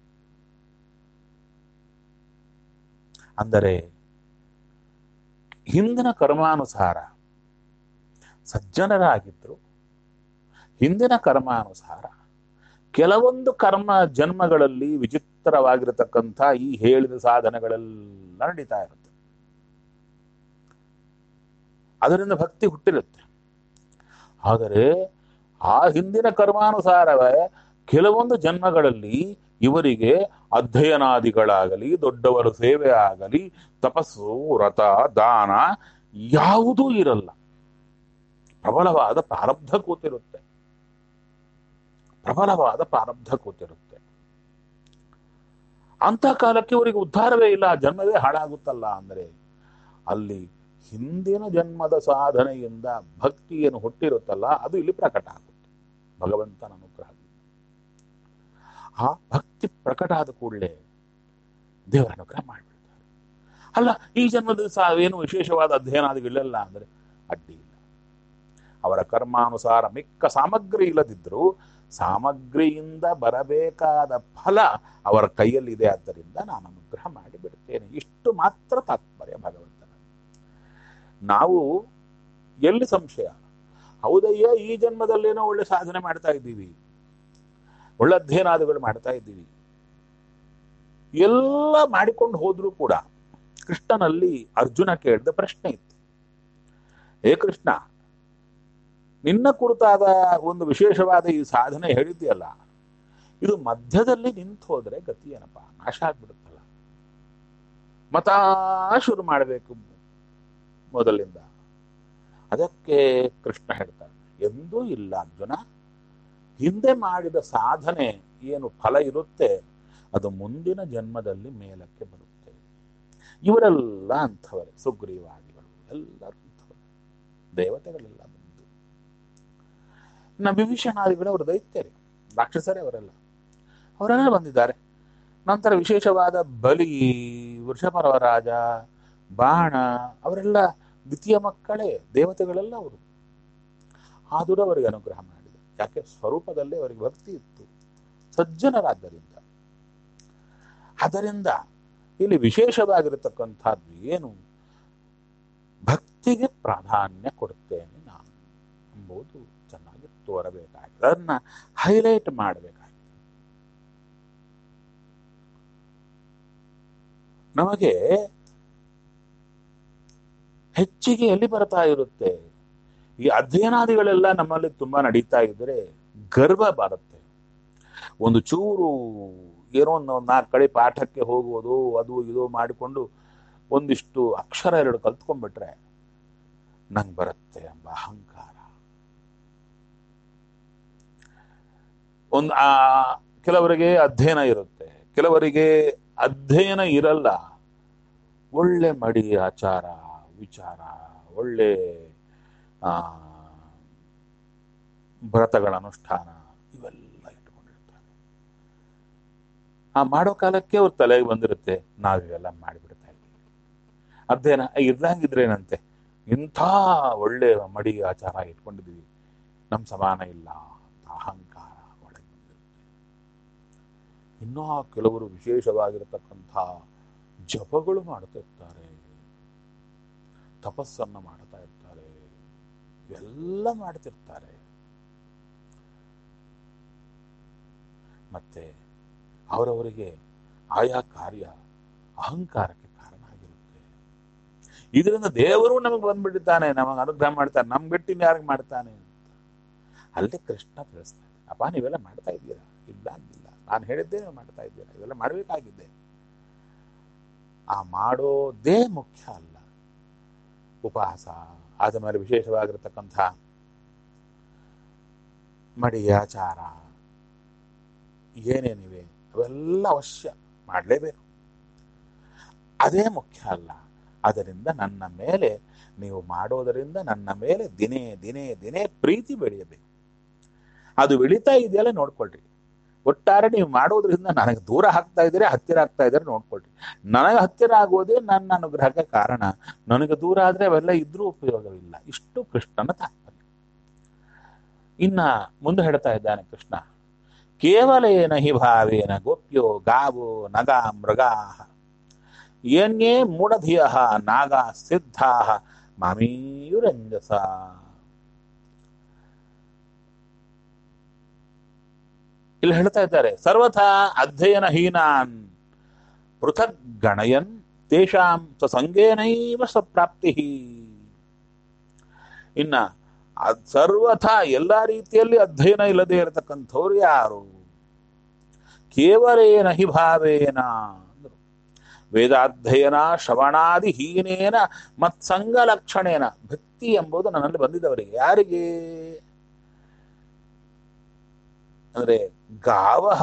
ಅಂದರೆ ಹಿಂದಿನ ಕರ್ಮಾನುಸಾರ ಸಜ್ಜನರಾಗಿದ್ರು ಹಿಂದಿನ ಕರ್ಮಾನುಸಾರ ಕೆಲವೊಂದು ಕರ್ಮ ಜನ್ಮಗಳಲ್ಲಿ ವಿಚಿತ್ರವಾಗಿರತಕ್ಕಂಥ ಈ ಹೇಳಿದ ಸಾಧನೆಗಳೆಲ್ಲ ನಡೀತಾ ಇರುತ್ತೆ ಅದರಿಂದ ಭಕ್ತಿ ಹುಟ್ಟಿರುತ್ತೆ ಆದರೆ ಆ ಹಿಂದಿನ ಕರ್ಮಾನುಸಾರವೇ ಕೆಲವೊಂದು ಜನ್ಮಗಳಲ್ಲಿ ಇವರಿಗೆ ಅಧ್ಯಯನಾದಿಗಳಾಗಲಿ ದೊಡ್ಡವರ ಸೇವೆ ಆಗಲಿ ತಪಸ್ಸು ವ್ರತ ದಾನ ಯಾವುದೂ ಇರಲ್ಲ ಪ್ರಬಲವಾದ ಪ್ರಾರಬ್ಧ ಕೂತಿರುತ್ತೆ ಪ್ರಬಲವಾದ ಪ್ರಾರಬ್ಧ ಕೂತಿರುತ್ತೆ ಅಂತ ಕಾಲಕ್ಕೆ ಇವರಿಗೆ ಉದ್ಧಾರವೇ ಇಲ್ಲ ಆ ಜನ್ಮವೇ ಹಾಳಾಗುತ್ತಲ್ಲ ಅಂದ್ರೆ ಅಲ್ಲಿ ಹಿಂದಿನ ಜನ್ಮದ ಸಾಧನೆಯಿಂದ ಭಕ್ತಿ ಏನು ಹುಟ್ಟಿರುತ್ತಲ್ಲ ಅದು ಇಲ್ಲಿ ಪ್ರಕಟ ಆಗುತ್ತೆ ಭಗವಂತನ ಅನುಗ್ರಹ ಆ ಭಕ್ತಿ ಪ್ರಕಟ ಆದ ಕೂಡಲೇ ದೇವರ ಅನುಗ್ರಹ ಮಾಡಿಬಿಡ್ತಾರೆ ಅಲ್ಲ ಈ ಜನ್ಮದ ಸಹ ಏನು ವಿಶೇಷವಾದ ಅಧ್ಯಯನಾದಿಗಳಿಲ್ಲ ಅಂದ್ರೆ ಅಡ್ಡಿ ಇಲ್ಲ ಅವರ ಕರ್ಮಾನುಸಾರ ಮಿಕ್ಕ ಸಾಮಗ್ರಿ ಇಲ್ಲದಿದ್ರೂ ಸಾಮಗ್ರಿಯಿಂದ ಬರಬೇಕಾದ ಫಲ ಅವರ ಕೈಯಲ್ಲಿದೆ ಆದ್ದರಿಂದ ನಾನು ಅನುಗ್ರಹ ಮಾಡಿ ಬಿಡುತ್ತೇನೆ ಇಷ್ಟು ಮಾತ್ರ ತಾತ್ಪರ್ಯ ಭಗವಂತನ ನಾವು ಎಲ್ಲಿ ಸಂಶಯ ಹೌದಯ್ಯ ಈ ಜನ್ಮದಲ್ಲೇನೋ ಒಳ್ಳೆ ಸಾಧನೆ ಮಾಡ್ತಾ ಇದ್ದೀವಿ ಒಳ್ಳೆ ಅಧ್ಯಯನಾದಿಗಳು ಮಾಡ್ತಾ ಇದ್ದೀವಿ ಎಲ್ಲ ಮಾಡಿಕೊಂಡು ಹೋದ್ರೂ ಕೂಡ ಕೃಷ್ಣನಲ್ಲಿ ಅರ್ಜುನ ಕೇಳಿದ ಪ್ರಶ್ನೆ ಇತ್ತು ಹೇ ಕೃಷ್ಣ ನಿನ್ನ ಕುರಿತಾದ ಒಂದು ವಿಶೇಷವಾದ ಈ ಸಾಧನೆ ಹೇಳಿದ್ಯಲ್ಲ ಇದು ಮಧ್ಯದಲ್ಲಿ ನಿಂತು ಹೋದ್ರೆ ಗತಿ ಏನಪ್ಪ ನಾಶ ಆಗ್ಬಿಡುತ್ತಲ್ಲ ಮತ ಶುರು ಮಾಡಬೇಕು ಮೊದಲಿಂದ ಅದಕ್ಕೆ ಕೃಷ್ಣ ಹೇಳ್ತಾನೆ ಎಂದೂ ಇಲ್ಲ ಅರ್ಜುನ ಹಿಂದೆ ಮಾಡಿದ ಸಾಧನೆ ಏನು ಫಲ ಇರುತ್ತೆ ಅದು ಮುಂದಿನ ಜನ್ಮದಲ್ಲಿ ಮೇಲಕ್ಕೆ ಬರುತ್ತೆ ಇವರೆಲ್ಲ ಅಂಥವರೇ ಸುಗ್ರೀವಾದಿಗಳು ಎಲ್ಲರೂ ಅಂಥವರೇ ದೇವತೆಗಳೆಲ್ಲ ಬಂದು ಇನ್ನು ವಿಭೀಷಣಾದಿಗಳು ಅವರು ದೈತ್ಯರೇ ರಾಕ್ಷಸರೇ ಅವರೆಲ್ಲ ಅವರೆಲ್ಲ ಬಂದಿದ್ದಾರೆ ನಂತರ ವಿಶೇಷವಾದ ಬಲಿ ವೃಷಭರ ರಾಜ ಬಾಣ ಅವರೆಲ್ಲ ದ್ವಿತೀಯ ಮಕ್ಕಳೇ ದೇವತೆಗಳೆಲ್ಲ ಅವರು ಆದರೂ ಅವರಿಗೆ ಅನುಗ್ರಹ ಮಾಡಿದೆ ಯಾಕೆ ಸ್ವರೂಪದಲ್ಲಿ ಅವರಿಗೆ ಭಕ್ತಿ ಇತ್ತು ಸಜ್ಜನರಾದ್ದರಿಂದ ಅದರಿಂದ ಇಲ್ಲಿ ವಿಶೇಷವಾಗಿರತಕ್ಕಂಥದ್ದು ಏನು ಭಕ್ತಿಗೆ ಪ್ರಾಧಾನ್ಯ ಕೊಡುತ್ತೇನೆ ನಾನು ಎಂಬುದು ಚೆನ್ನಾಗಿ ತೋರಬೇಕಾಗಿದೆ ಅದನ್ನ ಹೈಲೈಟ್ ಮಾಡಬೇಕಾಗಿದೆ ನಮಗೆ ಹೆಚ್ಚಿಗೆ ಎಲ್ಲಿ ಬರ್ತಾ ಇರುತ್ತೆ ಈ ಅಧ್ಯಯನಾದಿಗಳೆಲ್ಲ ನಮ್ಮಲ್ಲಿ ತುಂಬಾ ನಡೀತಾ ಇದ್ರೆ ಗರ್ವ ಬರುತ್ತೆ ಒಂದು ಚೂರು ಏನೋ ಒಂದು ನಾಲ್ಕು ಕಡೆ ಪಾಠಕ್ಕೆ ಹೋಗುವುದು ಅದು ಇದು ಮಾಡಿಕೊಂಡು ಒಂದಿಷ್ಟು ಅಕ್ಷರ ಎರಡು ಕಲ್ತ್ಕೊಂಡ್ಬಿಟ್ರೆ ನಂಗೆ ಬರುತ್ತೆ ಎಂಬ ಅಹಂಕಾರ ಒಂದು ಆ ಕೆಲವರಿಗೆ ಅಧ್ಯಯನ ಇರುತ್ತೆ ಕೆಲವರಿಗೆ ಅಧ್ಯಯನ ಇರಲ್ಲ ಒಳ್ಳೆ ಮಡಿ ಆಚಾರ ವಿಚಾರ ಒಳ್ಳೆ ಆ ವ್ರತಗಳ ಅನುಷ್ಠಾನ ಇವೆಲ್ಲ ಇಟ್ಕೊಂಡಿರ್ತಾರೆ ಆ ಮಾಡೋ ಕಾಲಕ್ಕೆ ಅವ್ರ ತಲೆಗೆ ಬಂದಿರುತ್ತೆ ನಾವಿವೆಲ್ಲ ಮಾಡಿಬಿಡ್ತಾ ಇದ್ದೀವಿ ಅಧ್ಯಯನ ಇರ್ದಂಗಿದ್ರೇನಂತೆ ಇಂಥ ಒಳ್ಳೆ ಮಡಿ ಆಚಾರ ಇಟ್ಕೊಂಡಿದ್ದೀವಿ ನಮ್ಮ ಸಮಾನ ಇಲ್ಲ ಅಂತ ಅಹಂಕಾರ ಒಳಗೆ ಬಂದಿರುತ್ತೆ ಇನ್ನೂ ಕೆಲವರು ವಿಶೇಷವಾಗಿರತಕ್ಕಂಥ ಜಪಗಳು ಮಾಡ್ತಿರ್ತಾರೆ ತಪಸ್ಸನ್ನು ಮಾಡ್ತಾ ಇರ್ತಾರೆ ಎಲ್ಲ ಮಾಡ್ತಿರ್ತಾರೆ ಮತ್ತೆ ಅವರವರಿಗೆ ಆಯಾ ಕಾರ್ಯ ಅಹಂಕಾರಕ್ಕೆ ಕಾರಣ ಆಗಿರುತ್ತೆ ಇದರಿಂದ ದೇವರು ನಮಗೆ ಬಂದ್ಬಿಟ್ಟಿದ್ದಾನೆ ನಮಗೆ ಅನುಗ್ರಹ ಮಾಡ್ತಾನೆ ನಮ್ ಗಟ್ಟಿನ ಯಾರಿಗೆ ಮಾಡ್ತಾನೆ ಅಂತ ಅಲ್ಲೇ ಕೃಷ್ಣ ತಿಳಿಸ್ತಾನೆ ಅಪ್ಪ ನೀವೆಲ್ಲ ಮಾಡ್ತಾ ಇದ್ದೀರಾ ಇಲ್ಲ ಅಂದಿಲ್ಲ ನಾನು ಹೇಳಿದ್ದೇ ನೀವು ಮಾಡ್ತಾ ಇದ್ದೀರಾ ಇವೆಲ್ಲ ಮಾಡಬೇಕಾಗಿದ್ದೆ ಆ ಮಾಡೋದೇ ಮುಖ್ಯ ಅಲ್ಲ ಉಪವಾಸ ಆದ ಮೇಲೆ ವಿಶೇಷವಾಗಿರತಕ್ಕಂಥ ಮಡಿಯಾಚಾರ ಏನೇನಿವೆ ಅವೆಲ್ಲ ಅವಶ್ಯ ಮಾಡಲೇಬೇಕು ಅದೇ ಮುಖ್ಯ ಅಲ್ಲ ಅದರಿಂದ ನನ್ನ ಮೇಲೆ ನೀವು ಮಾಡೋದರಿಂದ ನನ್ನ ಮೇಲೆ ದಿನೇ ದಿನೇ ದಿನೇ ಪ್ರೀತಿ ಬೆಳೆಯಬೇಕು ಅದು ಬೆಳೀತಾ ಇದೆಯಲ್ಲ ನೋಡ್ಕೊಳ್ರಿ ಒಟ್ಟಾರೆ ನೀವು ಮಾಡೋದ್ರಿಂದ ನನಗೆ ದೂರ ಆಗ್ತಾ ಇದ್ದೀರಾ ಹತ್ತಿರ ಆಗ್ತಾ ಇದ್ದಾರೆ ನೋಡ್ಕೊಳ್ರಿ ನನಗೆ ಹತ್ತಿರ ಆಗೋದೇ ನನ್ನ ಅನುಗ್ರಹಕ್ಕೆ ಕಾರಣ ನನಗೆ ದೂರ ಆದ್ರೆ ಅವೆಲ್ಲ ಇದ್ರೂ ಉಪಯೋಗವಿಲ್ಲ ಇಷ್ಟು ಕೃಷ್ಣನ ತಾತ್ಪರ್ಯ ಇನ್ನ ಮುಂದೆ ಹೇಳ್ತಾ ಇದ್ದಾನೆ ಕೃಷ್ಣ ಕೇವಲೇನ ಹಿ ಭಾವೇನ ಗೋಪ್ಯೋ ಗಾವೋ ನಗ ಮೃಗಾ ಏನ್ಯೇ ಮೂಢಧಿಯ ನಾಗ ಸಿದ್ಧಾ ಮಾಮೀಯುರಂಜಸ ಇಲ್ಲಿ ಹೇಳ್ತಾ ಇದ್ದಾರೆ ಸರ್ವಥಾ ಅಧ್ಯಯನ ಹೀನಾನ್ ಪೃಥಕ್ ಗಣಯನ್ ತೇಷಾಂ ಸಂಗೇನೈವ ಸ್ವಪ್ರಾಪ್ತಿ ಇನ್ನ ಅದ್ ಸರ್ವಥಾ ಎಲ್ಲಾ ರೀತಿಯಲ್ಲಿ ಅಧ್ಯಯನ ಇಲ್ಲದೆ ಇರತಕ್ಕಂಥವ್ರು ಯಾರು ಕೇವಲೇನ ಹಿ ಭಾವೇನ ಅಂದ್ರು. ವೇದಾಧ್ಯಯನ ಶ್ರವಣಾದಿ ಹೀನೇನ ಮತ್ಸಂಗ ಲಕ್ಷಣೇನ ಭಕ್ತಿ ಎಂಬುದು ನನ್ನಲ್ಲಿ ಬಂದಿದ್ದವರಿಗೆ ಯಾರಿಗೆ ಅಂದ್ರೆ ಗಾವಹ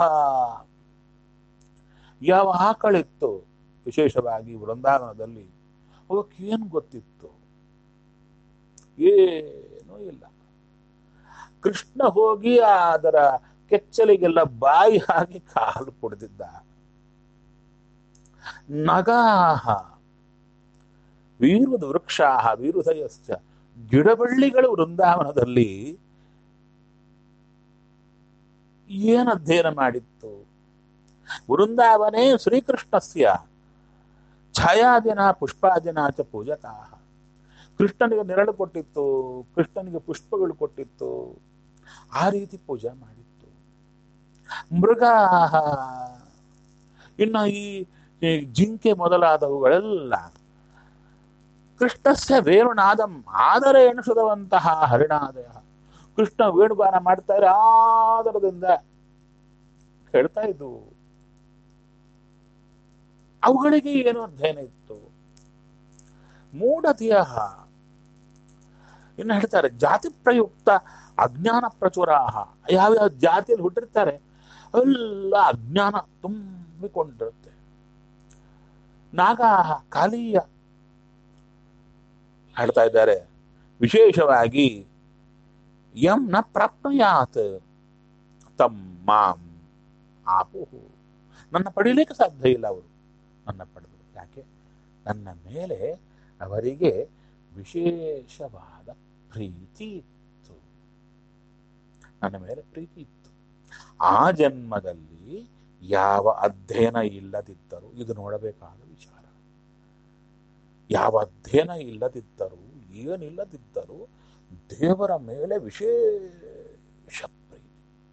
ಯಾವ ಆಕಳಿತ್ತು ವಿಶೇಷವಾಗಿ ವೃಂದಾವನದಲ್ಲಿ ಅವಕ್ಕೇನು ಗೊತ್ತಿತ್ತು ಏನೂ ಇಲ್ಲ ಕೃಷ್ಣ ಹೋಗಿ ಅದರ ಕೆಚ್ಚಲಿಗೆಲ್ಲ ಬಾಯಿ ಹಾಕಿ ಕಾಲು ಕುಡಿದಿದ್ದ ನಗಾಹ ವೀರುದ ವೃಕ್ಷಾಹ ವೀರುದಯಶ್ಚ ಗಿಡಬಳ್ಳಿಗಳು ವೃಂದಾವನದಲ್ಲಿ ಏನು ಅಧ್ಯಯನ ಮಾಡಿತ್ತು ವೃಂದಾವನೇ ಶ್ರೀಕೃಷ್ಣಸ್ಯ ಛಾಯಾದಿನ ಪುಷ್ಪಾದಿನ ಚ ಪೂಜಕಾ ಕೃಷ್ಣನಿಗೆ ನೆರಳು ಕೊಟ್ಟಿತ್ತು ಕೃಷ್ಣನಿಗೆ ಪುಷ್ಪಗಳು ಕೊಟ್ಟಿತ್ತು ಆ ರೀತಿ ಪೂಜೆ ಮಾಡಿತ್ತು ಮೃಗ ಇನ್ನು ಈ ಈ ಜಿಂಕೆ ಮೊದಲಾದವುಗಳೆಲ್ಲ ಕೃಷ್ಣಸ್ಯ ವೇಣುನಾದಂ ಆದರೆ ಎಣಿಸುವಂತಹ ಹರಿಣಾದಯ ಕೃಷ್ಣ ವೇಣುಗಾನ ಮಾಡ್ತಾ ಇದ್ರೆ ಆದರದಿಂದ ಹೇಳ್ತಾ ಇದ್ವು ಅವುಗಳಿಗೆ ಏನು ಅಧ್ಯಯನ ಇತ್ತು ಮೂಢತೆಯ ಇನ್ನು ಹೇಳ್ತಾರೆ ಜಾತಿ ಪ್ರಯುಕ್ತ ಅಜ್ಞಾನ ಪ್ರಚುರಾಹ ಯಾವ್ಯಾವ ಜಾತಿಯಲ್ಲಿ ಹುಟ್ಟಿರ್ತಾರೆ ಎಲ್ಲ ಅಜ್ಞಾನ ತುಂಬಿಕೊಂಡಿರುತ್ತೆ ನಾಗಾಹ ಕಾಲೀಯ ಹೇಳ್ತಾ ಇದ್ದಾರೆ ವಿಶೇಷವಾಗಿ ಯಂ ನ ಪ್ರಾಪ್ನುಯಾತ್ ತಮ್ ಮಾಂ ಆಪುಹು ನನ್ನ ಪಡೀಲಿಕ್ಕೆ ಸಾಧ್ಯ ಇಲ್ಲ ಅವರು ನನ್ನ ಪಡೆದರು ಯಾಕೆ ನನ್ನ ಮೇಲೆ ಅವರಿಗೆ ವಿಶೇಷವಾದ ಪ್ರೀತಿ ಇತ್ತು ನನ್ನ ಮೇಲೆ ಪ್ರೀತಿ ಇತ್ತು ಆ ಜನ್ಮದಲ್ಲಿ ಯಾವ ಅಧ್ಯಯನ ಇಲ್ಲದಿದ್ದರೂ ಇದು ನೋಡಬೇಕಾದ ವಿಚಾರ ಯಾವ ಅಧ್ಯಯನ ಇಲ್ಲದಿದ್ದರೂ ಏನಿಲ್ಲದಿದ್ದರೂ ದೇವರ ಮೇಲೆ ವಿಶೇಷ ಪ್ರೀತಿ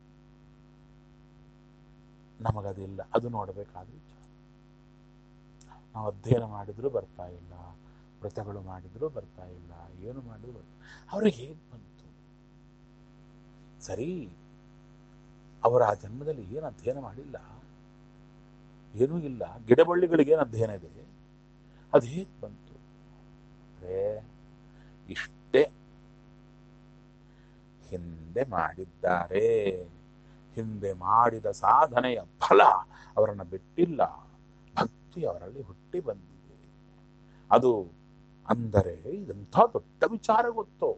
ನಮಗದಿಲ್ಲ ಅದು ನೋಡಬೇಕಾದ ವಿಚಾರ ನಾವು ಅಧ್ಯಯನ ಮಾಡಿದ್ರು ಬರ್ತಾ ಇಲ್ಲ ವ್ರತಗಳು ಮಾಡಿದ್ರು ಬರ್ತಾ ಇಲ್ಲ ಏನು ಮಾಡಿದ್ರು ಬರ್ತಾ ಅವ್ರಿಗೆ ಹೇಗೆ ಬಂತು ಸರಿ ಅವರ ಆ ಜನ್ಮದಲ್ಲಿ ಏನು ಅಧ್ಯಯನ ಮಾಡಿಲ್ಲ ಏನೂ ಇಲ್ಲ ಗಿಡಬಳ್ಳಿಗಳಿಗೆ ಏನು ಅಧ್ಯಯನ ಇದೆ ಅದು ಹೇಗೆ ಬಂತು ಅದೇ ಇಷ್ಟೇ ಹಿಂದೆ ಮಾಡಿದ್ದಾರೆ ಹಿಂದೆ ಮಾಡಿದ ಸಾಧನೆಯ ಫಲ ಅವರನ್ನು ಬಿಟ್ಟಿಲ್ಲ ಭಕ್ತಿ ಅವರಲ್ಲಿ ಹುಟ್ಟಿ ಬಂದಿದೆ ಅದು ಅಂದರೆ ಇದಂಥ ದೊಡ್ಡ ವಿಚಾರ ಗೊತ್ತು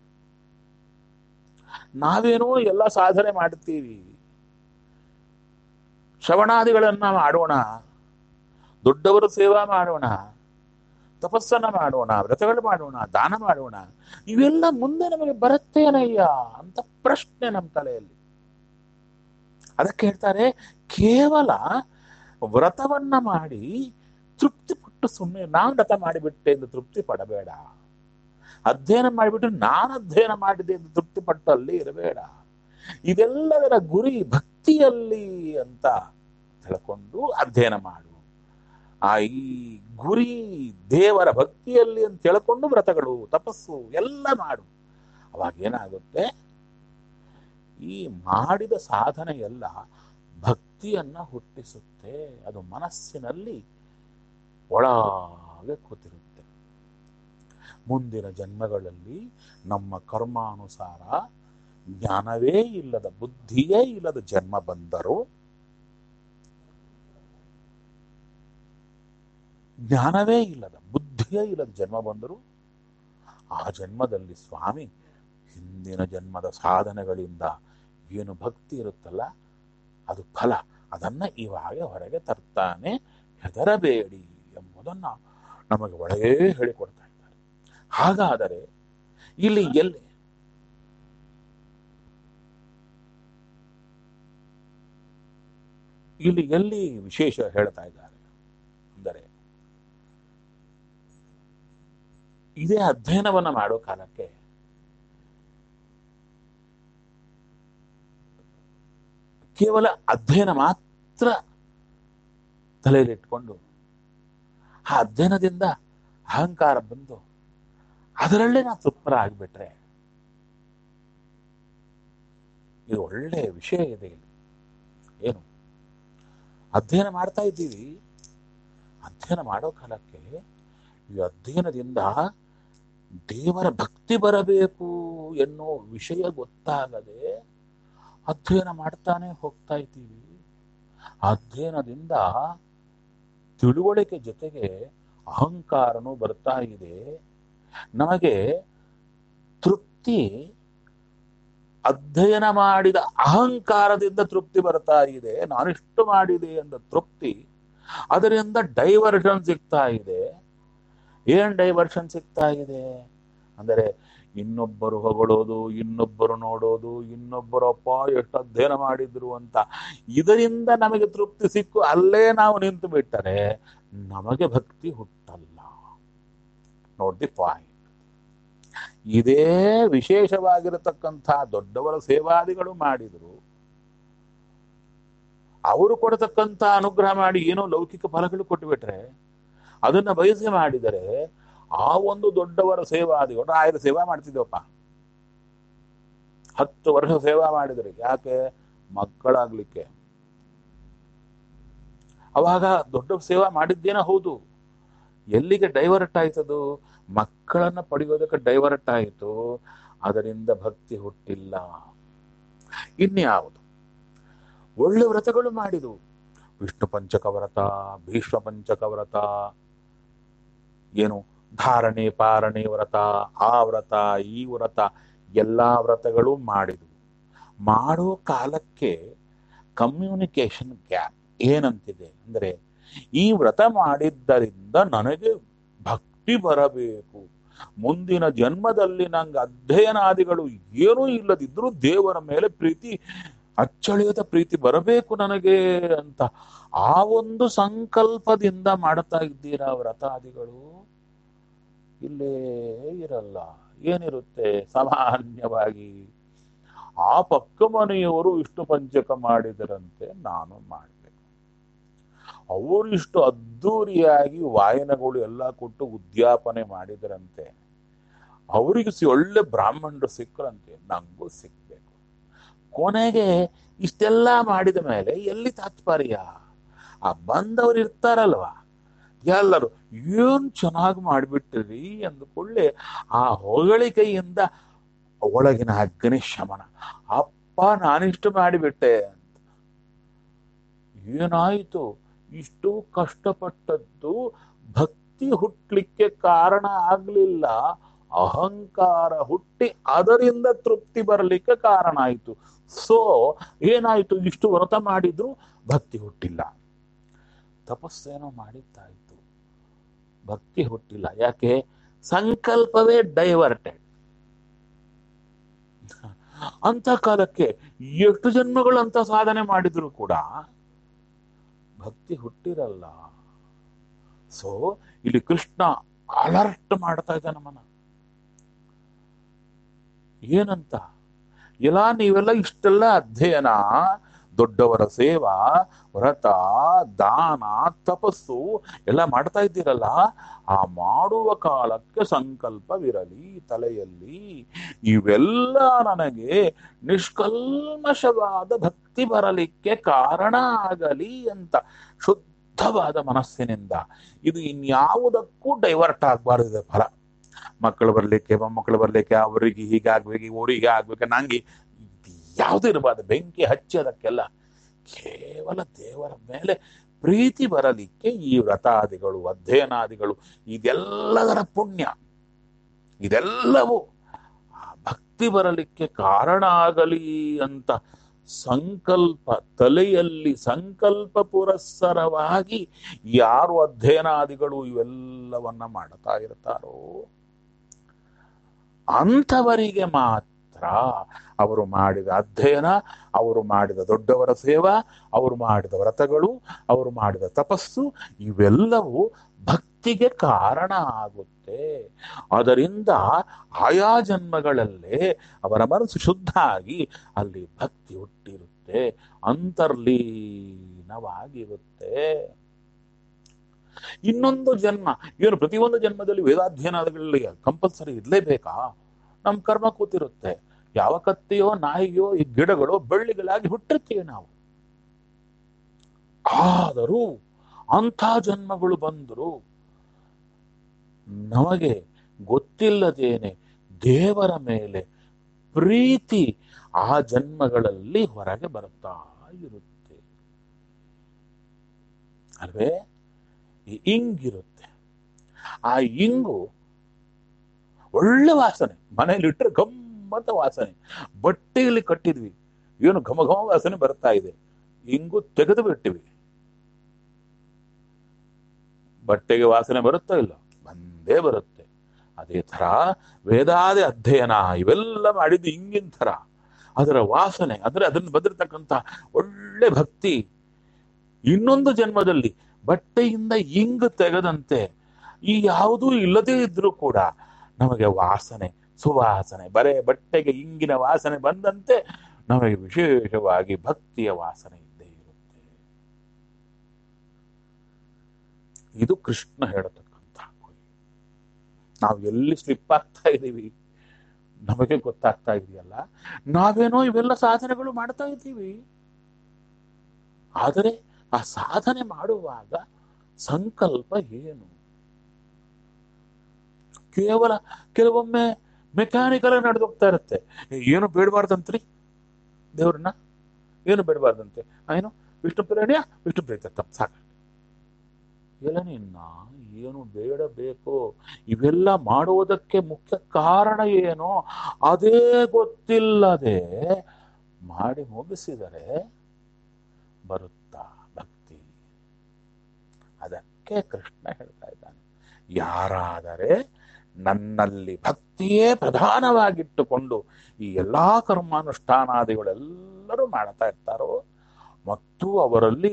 ನಾವೇನೋ ಎಲ್ಲ ಸಾಧನೆ ಮಾಡ್ತೀವಿ ಶ್ರವಣಾದಿಗಳನ್ನ ಮಾಡೋಣ ದೊಡ್ಡವರ ಸೇವಾ ಮಾಡೋಣ ತಪಸ್ಸನ್ನ ಮಾಡೋಣ ವ್ರತಗಳು ಮಾಡೋಣ ದಾನ ಮಾಡೋಣ ಇವೆಲ್ಲ ಮುಂದೆ ನಮಗೆ ಬರುತ್ತೇನಯ್ಯ ಅಂತ ಪ್ರಶ್ನೆ ನಮ್ಮ ತಲೆಯಲ್ಲಿ ಅದಕ್ಕೆ ಹೇಳ್ತಾರೆ ಕೇವಲ ವ್ರತವನ್ನ ಮಾಡಿ ತೃಪ್ತಿ ಪಟ್ಟು ಸುಮ್ಮನೆ ನಾನು ವ್ರತ ಮಾಡಿಬಿಟ್ಟೆ ಎಂದು ತೃಪ್ತಿ ಪಡಬೇಡ ಅಧ್ಯಯನ ಮಾಡಿಬಿಟ್ಟು ನಾನು ಅಧ್ಯಯನ ಮಾಡಿದೆ ಎಂದು ತೃಪ್ತಿ ಪಟ್ಟು ಅಲ್ಲಿ ಇರಬೇಡ ಇದೆಲ್ಲದರ ಗುರಿ ಭಕ್ತಿಯಲ್ಲಿ ಅಂತ ತಿಳ್ಕೊಂಡು ಅಧ್ಯಯನ ಮಾಡು ಆ ಈ ಗುರಿ ದೇವರ ಭಕ್ತಿಯಲ್ಲಿ ಅಂತ ತಿಳ್ಕೊಂಡು ವ್ರತಗಳು ತಪಸ್ಸು ಎಲ್ಲ ಮಾಡು ಅವಾಗ ಏನಾಗುತ್ತೆ ಈ ಮಾಡಿದ ಸಾಧನೆ ಎಲ್ಲ ಭಕ್ತಿಯನ್ನ ಹುಟ್ಟಿಸುತ್ತೆ ಅದು ಮನಸ್ಸಿನಲ್ಲಿ ಒಳಗೆ ಕೂತಿರುತ್ತೆ ಮುಂದಿನ ಜನ್ಮಗಳಲ್ಲಿ ನಮ್ಮ ಕರ್ಮಾನುಸಾರ ಜ್ಞಾನವೇ ಇಲ್ಲದ ಬುದ್ಧಿಯೇ ಇಲ್ಲದ ಜನ್ಮ ಬಂದರು ಜ್ಞಾನವೇ ಇಲ್ಲದ ಬುದ್ಧಿಯೇ ಇಲ್ಲದ ಜನ್ಮ ಬಂದರು ಆ ಜನ್ಮದಲ್ಲಿ ಸ್ವಾಮಿ ಹಿಂದಿನ ಜನ್ಮದ ಸಾಧನೆಗಳಿಂದ ಏನು ಭಕ್ತಿ ಇರುತ್ತಲ್ಲ ಅದು ಫಲ ಅದನ್ನ ಇವಾಗ ಹೊರಗೆ ತರ್ತಾನೆ ಹೆದರಬೇಡಿ ಎಂಬುದನ್ನ ನಮಗೆ ಒಳಗೇ ಹೇಳಿಕೊಡ್ತಾ ಇದ್ದಾರೆ ಹಾಗಾದರೆ ಇಲ್ಲಿ ಎಲ್ಲಿ ಇಲ್ಲಿ ಎಲ್ಲಿ ವಿಶೇಷ ಹೇಳ್ತಾ ಇದ್ದಾರೆ ಅಂದರೆ ಇದೇ ಅಧ್ಯಯನವನ್ನ ಮಾಡೋ ಕಾಲಕ್ಕೆ ಕೇವಲ ಅಧ್ಯಯನ ಮಾತ್ರ ತಲೆಯಲ್ಲಿ ಇಟ್ಕೊಂಡು ಆ ಅಧ್ಯಯನದಿಂದ ಅಹಂಕಾರ ಬಂದು ಅದರಲ್ಲೇ ನಾವು ತೃಪ್ತರ ಆಗಿಬಿಟ್ರೆ ಇದು ಒಳ್ಳೆಯ ವಿಷಯ ಇದೆ ಇಲ್ಲಿ ಏನು ಅಧ್ಯಯನ ಮಾಡ್ತಾ ಇದ್ದೀವಿ ಅಧ್ಯಯನ ಮಾಡೋ ಕಾಲಕ್ಕೆ ಈ ಅಧ್ಯಯನದಿಂದ ದೇವರ ಭಕ್ತಿ ಬರಬೇಕು ಎನ್ನೋ ವಿಷಯ ಗೊತ್ತಾಗದೆ ಅಧ್ಯಯನ ಮಾಡ್ತಾನೆ ಹೋಗ್ತಾ ಇದ್ದೀವಿ ಅಧ್ಯಯನದಿಂದ ತಿಳುವಳಿಕೆ ಜೊತೆಗೆ ಅಹಂಕಾರನೂ ಬರ್ತಾ ಇದೆ ನಮಗೆ ತೃಪ್ತಿ ಅಧ್ಯಯನ ಮಾಡಿದ ಅಹಂಕಾರದಿಂದ ತೃಪ್ತಿ ಬರ್ತಾ ಇದೆ ನಾನಿಷ್ಟು ಮಾಡಿದೆ ಎಂದ ತೃಪ್ತಿ ಅದರಿಂದ ಡೈವರ್ಷನ್ ಸಿಗ್ತಾ ಇದೆ ಏನ್ ಡೈವರ್ಷನ್ ಸಿಗ್ತಾ ಇದೆ ಅಂದರೆ ಇನ್ನೊಬ್ಬರು ಹೊಗಳೋದು ಇನ್ನೊಬ್ಬರು ನೋಡೋದು ಇನ್ನೊಬ್ಬರು ಅಪ್ಪ ಎಷ್ಟು ಅಧ್ಯಯನ ಮಾಡಿದ್ರು ಅಂತ ಇದರಿಂದ ನಮಗೆ ತೃಪ್ತಿ ಸಿಕ್ಕು ಅಲ್ಲೇ ನಾವು ನಿಂತು ಬಿಟ್ಟರೆ ನಮಗೆ ಭಕ್ತಿ ಹುಟ್ಟಲ್ಲ ನೋಟ್ ದಿ ಪಾಯಿಂಟ್ ಇದೇ ವಿಶೇಷವಾಗಿರತಕ್ಕಂಥ ದೊಡ್ಡವರ ಸೇವಾದಿಗಳು ಮಾಡಿದ್ರು ಅವರು ಕೊಡತಕ್ಕಂಥ ಅನುಗ್ರಹ ಮಾಡಿ ಏನೋ ಲೌಕಿಕ ಫಲಗಳು ಕೊಟ್ಟುಬಿಟ್ರೆ ಅದನ್ನ ಬಯಸಿ ಮಾಡಿದರೆ ಆ ಒಂದು ದೊಡ್ಡವರ ಸೇವಾದಿಗಳು ಆಯ್ದ ಸೇವಾ ಮಾಡ್ತಿದ್ದವಪ್ಪ ಹತ್ತು ವರ್ಷ ಸೇವಾ ಮಾಡಿದ್ರಿ ಯಾಕೆ ಮಕ್ಕಳಾಗ್ಲಿಕ್ಕೆ ಅವಾಗ ದೊಡ್ಡ ಸೇವಾ ಮಾಡಿದ್ದೇನೋ ಹೌದು ಎಲ್ಲಿಗೆ ಡೈವರ್ಟ್ ಆಯ್ತದು ಮಕ್ಕಳನ್ನ ಪಡೆಯೋದಕ್ಕೆ ಡೈವರ್ಟ್ ಆಯಿತು ಅದರಿಂದ ಭಕ್ತಿ ಹುಟ್ಟಿಲ್ಲ ಇನ್ಯಾವುದು ಒಳ್ಳೆ ವ್ರತಗಳು ಮಾಡಿದು ವಿಷ್ಣು ಪಂಚಕ ವ್ರತ ಭೀಷ್ಮ ಪಂಚಕ ವ್ರತ ಏನು ಧಾರಣೆ ಪಾರಣೆ ವ್ರತ ಆ ವ್ರತ ಈ ವ್ರತ ಎಲ್ಲಾ ವ್ರತಗಳು ಮಾಡಿದ್ವು ಮಾಡೋ ಕಾಲಕ್ಕೆ ಕಮ್ಯುನಿಕೇಶನ್ ಗ್ಯಾಪ್ ಏನಂತಿದೆ ಅಂದ್ರೆ ಈ ವ್ರತ ಮಾಡಿದ್ದರಿಂದ ನನಗೆ ಭಕ್ತಿ ಬರಬೇಕು ಮುಂದಿನ ಜನ್ಮದಲ್ಲಿ ನಂಗೆ ಅಧ್ಯಯನಾದಿಗಳು ಏನೂ ಇಲ್ಲದಿದ್ರೂ ದೇವರ ಮೇಲೆ ಪ್ರೀತಿ ಅಚ್ಚಳಿಯದ ಪ್ರೀತಿ ಬರಬೇಕು ನನಗೆ ಅಂತ ಆ ಒಂದು ಸಂಕಲ್ಪದಿಂದ ಮಾಡ್ತಾ ಇದ್ದೀರಾ ವ್ರತಾದಿಗಳು ಇಲ್ಲೇ ಇರಲ್ಲ ಏನಿರುತ್ತೆ ಸಾಮಾನ್ಯವಾಗಿ ಆ ಪಕ್ಕ ಮನೆಯವರು ಇಷ್ಟು ಪಂಚಕ ಮಾಡಿದರಂತೆ ನಾನು ಮಾಡಬೇಕು ಅವರು ಇಷ್ಟು ಅದ್ದೂರಿಯಾಗಿ ವಾಯನಗಳು ಎಲ್ಲ ಕೊಟ್ಟು ಉದ್ಯಾಪನೆ ಮಾಡಿದರಂತೆ ಅವರಿಗೆ ಸಿ ಒಳ್ಳೆ ಬ್ರಾಹ್ಮಣರು ಸಿಕ್ಕರಂತೆ ನಂಗೂ ಸಿಕ್ಬೇಕು ಕೊನೆಗೆ ಇಷ್ಟೆಲ್ಲ ಮಾಡಿದ ಮೇಲೆ ಎಲ್ಲಿ ತಾತ್ಪರ್ಯ ಆ ಬಂದವರು ಇರ್ತಾರಲ್ವಾ ಎಲ್ಲರೂ ಏನ್ ಚೆನ್ನಾಗಿ ಮಾಡಿಬಿಟ್ಟಿರಿ ಅಂದುಕೊಳ್ಳೆ ಆ ಹೊಗಳಿಕೆಯಿಂದ ಒಳಗಿನ ಅಗ್ನಿ ಶಮನ ಅಪ್ಪ ಅಪ್ಪ ನಾನಿಷ್ಟು ಮಾಡಿಬಿಟ್ಟೆ ಅಂತ ಏನಾಯಿತು ಇಷ್ಟು ಕಷ್ಟಪಟ್ಟದ್ದು ಭಕ್ತಿ ಹುಟ್ಲಿಕ್ಕೆ ಕಾರಣ ಆಗ್ಲಿಲ್ಲ ಅಹಂಕಾರ ಹುಟ್ಟಿ ಅದರಿಂದ ತೃಪ್ತಿ ಬರಲಿಕ್ಕೆ ಕಾರಣ ಆಯಿತು ಸೊ ಏನಾಯಿತು ಇಷ್ಟು ವ್ರತ ಮಾಡಿದ್ರು ಭಕ್ತಿ ಹುಟ್ಟಿಲ್ಲ ತಪಸ್ಸೇನೋ ಮಾಡಿದ್ದಾಯ್ತು ಭಕ್ತಿ ಹುಟ್ಟಿಲ್ಲ ಯಾಕೆ ಸಂಕಲ್ಪವೇ ಡೈವರ್ಟೆಡ್ ಅಂತ ಕಾಲಕ್ಕೆ ಎಷ್ಟು ಜನ್ಮಗಳು ಅಂತ ಸಾಧನೆ ಮಾಡಿದ್ರು ಕೂಡ ಭಕ್ತಿ ಹುಟ್ಟಿರಲ್ಲ ಸೊ ಇಲ್ಲಿ ಕೃಷ್ಣ ಅಲರ್ಟ್ ಮಾಡ್ತಾ ಇದ್ದ ನಮ್ಮನ್ನ ಏನಂತ ಎಲ್ಲ ನೀವೆಲ್ಲ ಇಷ್ಟೆಲ್ಲ ಅಧ್ಯಯನ ದೊಡ್ಡವರ ಸೇವಾ ವ್ರತ ದಾನ ತಪಸ್ಸು ಎಲ್ಲ ಮಾಡ್ತಾ ಇದ್ದೀರಲ್ಲ ಆ ಮಾಡುವ ಕಾಲಕ್ಕೆ ಸಂಕಲ್ಪವಿರಲಿ ತಲೆಯಲ್ಲಿ ಇವೆಲ್ಲ ನನಗೆ ನಿಷ್ಕಲ್ಮಶವಾದ ಭಕ್ತಿ ಬರಲಿಕ್ಕೆ ಕಾರಣ ಆಗಲಿ ಅಂತ ಶುದ್ಧವಾದ ಮನಸ್ಸಿನಿಂದ ಇದು ಇನ್ಯಾವುದಕ್ಕೂ ಡೈವರ್ಟ್ ಆಗಬಾರದಿದೆ ಫಲ ಮಕ್ಕಳು ಬರ್ಲಿಕ್ಕೆ ಮೊಮ್ಮಕ್ಕಳು ಬರ್ಲಿಕ್ಕೆ ಅವರಿಗೆ ಹೀಗಾಗ್ಬೇಕು ಊರಿಗೆ ಆಗ್ಬೇಕು ನಂಗೆ ಯಾವುದು ಇರಬಾರ್ದು ಬೆಂಕಿ ಹಚ್ಚಿ ಅದಕ್ಕೆಲ್ಲ ಕೇವಲ ದೇವರ ಮೇಲೆ ಪ್ರೀತಿ ಬರಲಿಕ್ಕೆ ಈ ವ್ರತಾದಿಗಳು ಅಧ್ಯಯನಾದಿಗಳು ಇದೆಲ್ಲದರ ಪುಣ್ಯ ಇದೆಲ್ಲವೂ ಆ ಭಕ್ತಿ ಬರಲಿಕ್ಕೆ ಕಾರಣ ಆಗಲಿ ಅಂತ ಸಂಕಲ್ಪ ತಲೆಯಲ್ಲಿ ಸಂಕಲ್ಪ ಪುರಸ್ಸರವಾಗಿ ಯಾರು ಅಧ್ಯಯನಾದಿಗಳು ಇವೆಲ್ಲವನ್ನ ಮಾಡ್ತಾ ಇರ್ತಾರೋ ಅಂಥವರಿಗೆ ಮಾತ್ರ ಅವರು ಮಾಡಿದ ಅಧ್ಯಯನ ಅವರು ಮಾಡಿದ ದೊಡ್ಡವರ ಸೇವಾ ಅವರು ಮಾಡಿದ ವ್ರತಗಳು ಅವರು ಮಾಡಿದ ತಪಸ್ಸು ಇವೆಲ್ಲವೂ ಭಕ್ತಿಗೆ ಕಾರಣ ಆಗುತ್ತೆ ಅದರಿಂದ ಆಯಾ ಜನ್ಮಗಳಲ್ಲೇ ಅವರ ಮನಸ್ಸು ಶುದ್ಧ ಆಗಿ ಅಲ್ಲಿ ಭಕ್ತಿ ಹುಟ್ಟಿರುತ್ತೆ ಅಂತರ್ಲೀನವಾಗಿರುತ್ತೆ ಇನ್ನೊಂದು ಜನ್ಮ ಏನು ಪ್ರತಿಯೊಂದು ಜನ್ಮದಲ್ಲಿ ವೇದಾಧ್ಯಯನಗಳಲ್ಲಿ ಕಂಪಲ್ಸರಿ ಇರ್ಲೇಬೇಕಾ ನಮ್ ಕರ್ಮ ಕೂತಿರುತ್ತೆ ಯಾವ ಕತ್ತೆಯೋ ನಾಯಿಯೋ ಈ ಗಿಡಗಳು ಬಳ್ಳಿಗಳಾಗಿ ಹುಟ್ಟಿರ್ತೀವಿ ನಾವು ಆದರೂ ಅಂಥ ಜನ್ಮಗಳು ಬಂದರು ನಮಗೆ ಗೊತ್ತಿಲ್ಲದೇನೆ ದೇವರ ಮೇಲೆ ಪ್ರೀತಿ ಆ ಜನ್ಮಗಳಲ್ಲಿ ಹೊರಗೆ ಬರುತ್ತಾ ಇರುತ್ತೆ ಅಲ್ವೇ ಈ ಇಂಗಿರುತ್ತೆ ಆ ಇಂಗು ಒಳ್ಳೆ ವಾಸನೆ ಮನೆಯಲ್ಲಿ ಇಟ್ಟರೆ ಗಮ್ಮತ್ತ ವಾಸನೆ ಬಟ್ಟೆಯಲ್ಲಿ ಕಟ್ಟಿದ್ವಿ ಏನು ಘಮ ಘಮ ವಾಸನೆ ಬರ್ತಾ ಇದೆ ಇಂಗು ತೆಗೆದು ಬಿಟ್ಟಿವಿ ಬಟ್ಟೆಗೆ ವಾಸನೆ ಬರುತ್ತೋ ಇಲ್ಲ ಬಂದೇ ಬರುತ್ತೆ ಅದೇ ತರ ವೇದಾದಿ ಅಧ್ಯಯನ ಇವೆಲ್ಲ ಮಾಡಿದ್ದು ಹಿಂಗಿನ ತರ ಅದರ ವಾಸನೆ ಅಂದ್ರೆ ಅದನ್ನು ಬಂದಿರತಕ್ಕಂತ ಒಳ್ಳೆ ಭಕ್ತಿ ಇನ್ನೊಂದು ಜನ್ಮದಲ್ಲಿ ಬಟ್ಟೆಯಿಂದ ಇಂಗು ತೆಗೆದಂತೆ ಈ ಯಾವುದೂ ಇಲ್ಲದೇ ಇದ್ರೂ ಕೂಡ ನಮಗೆ ವಾಸನೆ ಸುವಾಸನೆ ಬರೇ ಬಟ್ಟೆಗೆ ಇಂಗಿನ ವಾಸನೆ ಬಂದಂತೆ ನಮಗೆ ವಿಶೇಷವಾಗಿ ಭಕ್ತಿಯ ವಾಸನೆ ಇದ್ದೇ ಇರುತ್ತೆ ಇದು ಕೃಷ್ಣ ಹೇಳತಕ್ಕಂಥ ನಾವು ಎಲ್ಲಿ ಸ್ಲಿಪ್ ಆಗ್ತಾ ಇದ್ದೀವಿ ನಮಗೆ ಗೊತ್ತಾಗ್ತಾ ಇದೆಯಲ್ಲ ನಾವೇನೋ ಇವೆಲ್ಲ ಸಾಧನೆಗಳು ಮಾಡ್ತಾ ಇದ್ದೀವಿ ಆದರೆ ಆ ಸಾಧನೆ ಮಾಡುವಾಗ ಸಂಕಲ್ಪ ಏನು ಕೇವಲ ಕೆಲವೊಮ್ಮೆ ಮೆಕ್ಯಾನಿಕಲ್ ನಡೆದೋಗ್ತಾ ಇರುತ್ತೆ ಏನು ಬೇಡಬಾರ್ದಂತ್ರಿ ದೇವ್ರನ್ನ ಏನು ಬೇಡಬಾರ್ದಂತೆ ಏನು ವಿಷ್ಣು ಪ್ರೇಣಿಯ ವಿಷ್ಣು ಪ್ರೀತ ಸಾಕು ಎಲ್ಲ ನಿನ್ನ ಏನು ಬೇಡ ಬೇಕು ಇವೆಲ್ಲ ಮಾಡುವುದಕ್ಕೆ ಮುಖ್ಯ ಕಾರಣ ಏನೋ ಅದೇ ಗೊತ್ತಿಲ್ಲದೆ ಮಾಡಿ ಮುಗಿಸಿದರೆ ಬರುತ್ತಾ ಭಕ್ತಿ ಅದಕ್ಕೆ ಕೃಷ್ಣ ಹೇಳ್ತಾ ಇದ್ದಾನೆ ಯಾರಾದರೆ ನನ್ನಲ್ಲಿ ಭಕ್ತಿಯೇ ಪ್ರಧಾನವಾಗಿಟ್ಟುಕೊಂಡು ಈ ಎಲ್ಲಾ ಕರ್ಮಾನುಷ್ಠಾನಾದಿಗಳೆಲ್ಲರೂ ಮಾಡ್ತಾ ಇರ್ತಾರೋ ಮತ್ತು ಅವರಲ್ಲಿ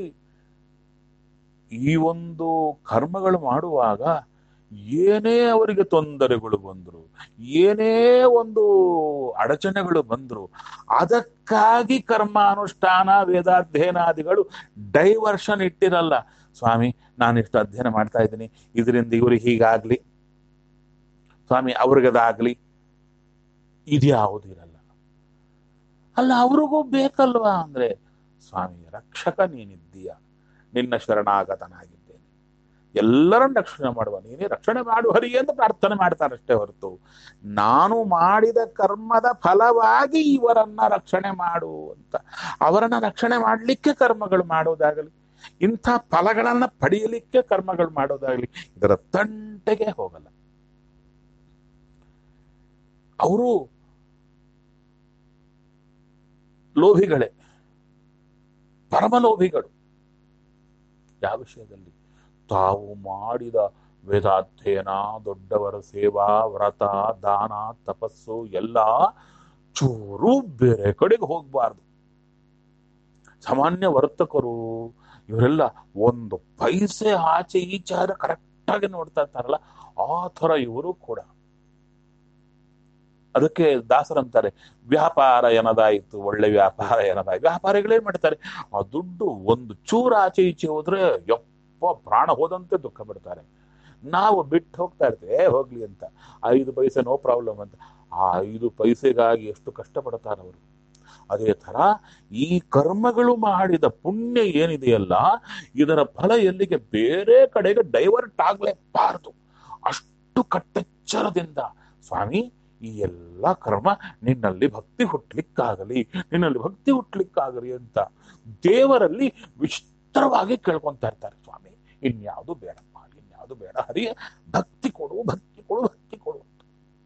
ಈ ಒಂದು ಕರ್ಮಗಳು ಮಾಡುವಾಗ ಏನೇ ಅವರಿಗೆ ತೊಂದರೆಗಳು ಬಂದ್ರು ಏನೇ ಒಂದು ಅಡಚಣೆಗಳು ಬಂದ್ರು ಅದಕ್ಕಾಗಿ ಕರ್ಮಾನುಷ್ಠಾನ ವೇದಾಧ್ಯಯನಾದಿಗಳು ಡೈವರ್ಷನ್ ಇಟ್ಟಿರಲ್ಲ ಸ್ವಾಮಿ ನಾನಿಷ್ಟು ಅಧ್ಯಯನ ಮಾಡ್ತಾ ಇದ್ದೀನಿ ಇದರಿಂದ ಇವ್ರಿಗೆ ಹೀಗಾಗ್ಲಿ ಸ್ವಾಮಿ ಅವ್ರಿಗದಾಗ್ಲಿ ಇದ್ಯಾವುದಿರಲ್ಲ ಅಲ್ಲ ಅವ್ರಿಗೂ ಬೇಕಲ್ವಾ ಅಂದ್ರೆ ಸ್ವಾಮಿ ರಕ್ಷಕ ನೀನಿದ್ದೀಯ ನಿನ್ನ ಶರಣಾಗತನಾಗಿದ್ದೇನೆ ಎಲ್ಲರನ್ನ ರಕ್ಷಣೆ ಮಾಡುವ ನೀನೇ ರಕ್ಷಣೆ ಮಾಡು ಹರಿ ಎಂದು ಪ್ರಾರ್ಥನೆ ಮಾಡ್ತಾರಷ್ಟೇ ಹೊರತು ನಾನು ಮಾಡಿದ ಕರ್ಮದ ಫಲವಾಗಿ ಇವರನ್ನ ರಕ್ಷಣೆ ಮಾಡು ಅಂತ ಅವರನ್ನ ರಕ್ಷಣೆ ಮಾಡಲಿಕ್ಕೆ ಕರ್ಮಗಳು ಮಾಡೋದಾಗಲಿ ಇಂಥ ಫಲಗಳನ್ನ ಪಡೆಯಲಿಕ್ಕೆ ಕರ್ಮಗಳು ಮಾಡೋದಾಗಲಿ ಇದರ ತಂಟೆಗೆ ಹೋಗಲ್ಲ ಅವರು ಲೋಭಿಗಳೇ ಪರಮಲೋಭಿಗಳು ಯಾವ ವಿಷಯದಲ್ಲಿ ತಾವು ಮಾಡಿದ ವೇದಾಧ್ಯಯನ ದೊಡ್ಡವರ ಸೇವಾ ವ್ರತ ದಾನ ತಪಸ್ಸು ಎಲ್ಲ ಚೂರು ಬೇರೆ ಕಡೆಗೆ ಹೋಗ್ಬಾರ್ದು ಸಾಮಾನ್ಯ ವರ್ತಕರು ಇವರೆಲ್ಲ ಒಂದು ಪೈಸೆ ಆಚೆ ಈಚೆ ಆದ್ರೆ ಕರೆಕ್ಟ್ ಆಗಿ ನೋಡ್ತಾ ಇರ್ತಾರಲ್ಲ ಆ ಥರ ಇವರು ಕೂಡ ಅದಕ್ಕೆ ದಾಸರಂತಾರೆ ವ್ಯಾಪಾರ ಏನದಾಯಿತು ಒಳ್ಳೆ ವ್ಯಾಪಾರ ಏನದಾಯ್ತು ವ್ಯಾಪಾರಿಗಳೇನ್ ಮಾಡ್ತಾರೆ ಆ ದುಡ್ಡು ಒಂದು ಚೂರು ಆಚೆ ಈಚೆ ಹೋದ್ರೆ ಯಪ್ಪ ಪ್ರಾಣ ಹೋದಂತೆ ದುಃಖ ಪಡ್ತಾರೆ ನಾವು ಬಿಟ್ಟು ಹೋಗ್ತಾ ಇರ್ತೇವೆ "ಏ, ಹೋಗ್ಲಿ ಅಂತ ಐದು ಪೈಸೆ ನೋ ಪ್ರಾಬ್ಲಮ್ ಅಂತ ಆ ಐದು ಪೈಸೆಗಾಗಿ ಎಷ್ಟು ಕಷ್ಟಪಡ್ತಾರೆ ಅವರು ಅದೇ ತರ ಈ ಕರ್ಮಗಳು ಮಾಡಿದ ಪುಣ್ಯ ಏನಿದೆಯಲ್ಲ ಇದರ ಫಲ ಎಲ್ಲಿಗೆ ಬೇರೆ ಕಡೆಗೆ ಡೈವರ್ಟ್ ಆಗ್ಲೇಬಾರದು ಅಷ್ಟು ಕಟ್ಟೆಚ್ಚರದಿಂದ ಸ್ವಾಮಿ ಈ ಎಲ್ಲ ಕರ್ಮ ನಿನ್ನಲ್ಲಿ ಭಕ್ತಿ ಹುಟ್ಲಿಕ್ಕಾಗಲಿ ನಿನ್ನಲ್ಲಿ ಭಕ್ತಿ ಹುಟ್ಲಿಕ್ಕಾಗಲಿ ಅಂತ ದೇವರಲ್ಲಿ ವಿಚಿತ್ರವಾಗಿ ಕೇಳ್ಕೊಂತಾ ಇರ್ತಾರೆ ಸ್ವಾಮಿ ಇನ್ಯಾವುದು ಬೇಡಪ್ಪ ಇನ್ಯಾವುದು ಬೇಡ ಹರಿ ಭಕ್ತಿ ಕೊಡು ಭಕ್ತಿ ಕೊಡು ಭಕ್ತಿ ಕೊಡು ಅಂತ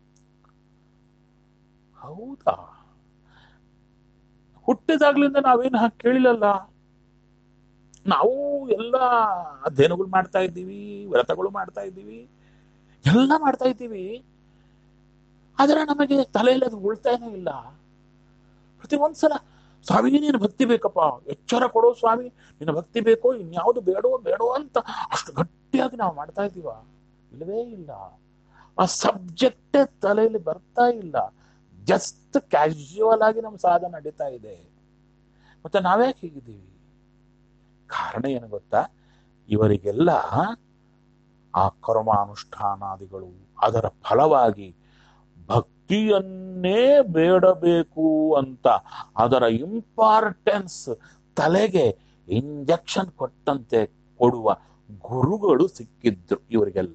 ಹೌದಾ ಹುಟ್ಟಿದಾಗ್ಲಿಂದ ನಾವೇನು ಹಾಗೆ ಕೇಳಿಲ್ಲಲ್ಲ ನಾವು ಎಲ್ಲ ಅಧ್ಯಯನಗಳು ಮಾಡ್ತಾ ಇದ್ದೀವಿ ವ್ರತಗಳು ಮಾಡ್ತಾ ಇದ್ದೀವಿ ಎಲ್ಲ ಮಾಡ್ತಾ ಇದ್ದೀವಿ ಆದ್ರೆ ನಮಗೆ ತಲೆಯಲ್ಲಿ ಅದು ಉಳ್ತಾನೆ ಇಲ್ಲ ಪ್ರತಿ ಒಂದ್ಸಲ ಸ್ವಾಮಿ ನೀನು ಭಕ್ತಿ ಬೇಕಪ್ಪ ಎಚ್ಚರ ಕೊಡೋ ಸ್ವಾಮಿ ನಿನ್ನ ಭಕ್ತಿ ಬೇಕೋ ಇನ್ಯಾವುದು ಬೇಡೋ ಬೇಡೋ ಅಂತ ಅಷ್ಟು ಗಟ್ಟಿಯಾಗಿ ನಾವು ಮಾಡ್ತಾ ಇದ್ದೀವ ಇಲ್ಲವೇ ಇಲ್ಲ ಆ ಸಬ್ಜೆಕ್ಟ್ ತಲೆಯಲ್ಲಿ ಬರ್ತಾ ಇಲ್ಲ ಜಸ್ಟ್ ಕ್ಯಾಶುವಲ್ ಆಗಿ ನಮ್ಮ ಸಾಧನೆ ನಡೀತಾ ಇದೆ ಮತ್ತೆ ನಾವ್ಯಾಕೆ ಹೀಗಿದ್ದೀವಿ ಕಾರಣ ಏನು ಗೊತ್ತಾ ಇವರಿಗೆಲ್ಲ ಆ ಕರ್ಮಾನುಷ್ಠಾನಾದಿಗಳು ಅದರ ಫಲವಾಗಿ ಭಕ್ತಿಯನ್ನೇ ಬೇಡಬೇಕು ಅಂತ ಅದರ ಇಂಪಾರ್ಟೆನ್ಸ್ ತಲೆಗೆ ಇಂಜೆಕ್ಷನ್ ಕೊಟ್ಟಂತೆ ಕೊಡುವ ಗುರುಗಳು ಸಿಕ್ಕಿದ್ರು ಇವರಿಗೆಲ್ಲ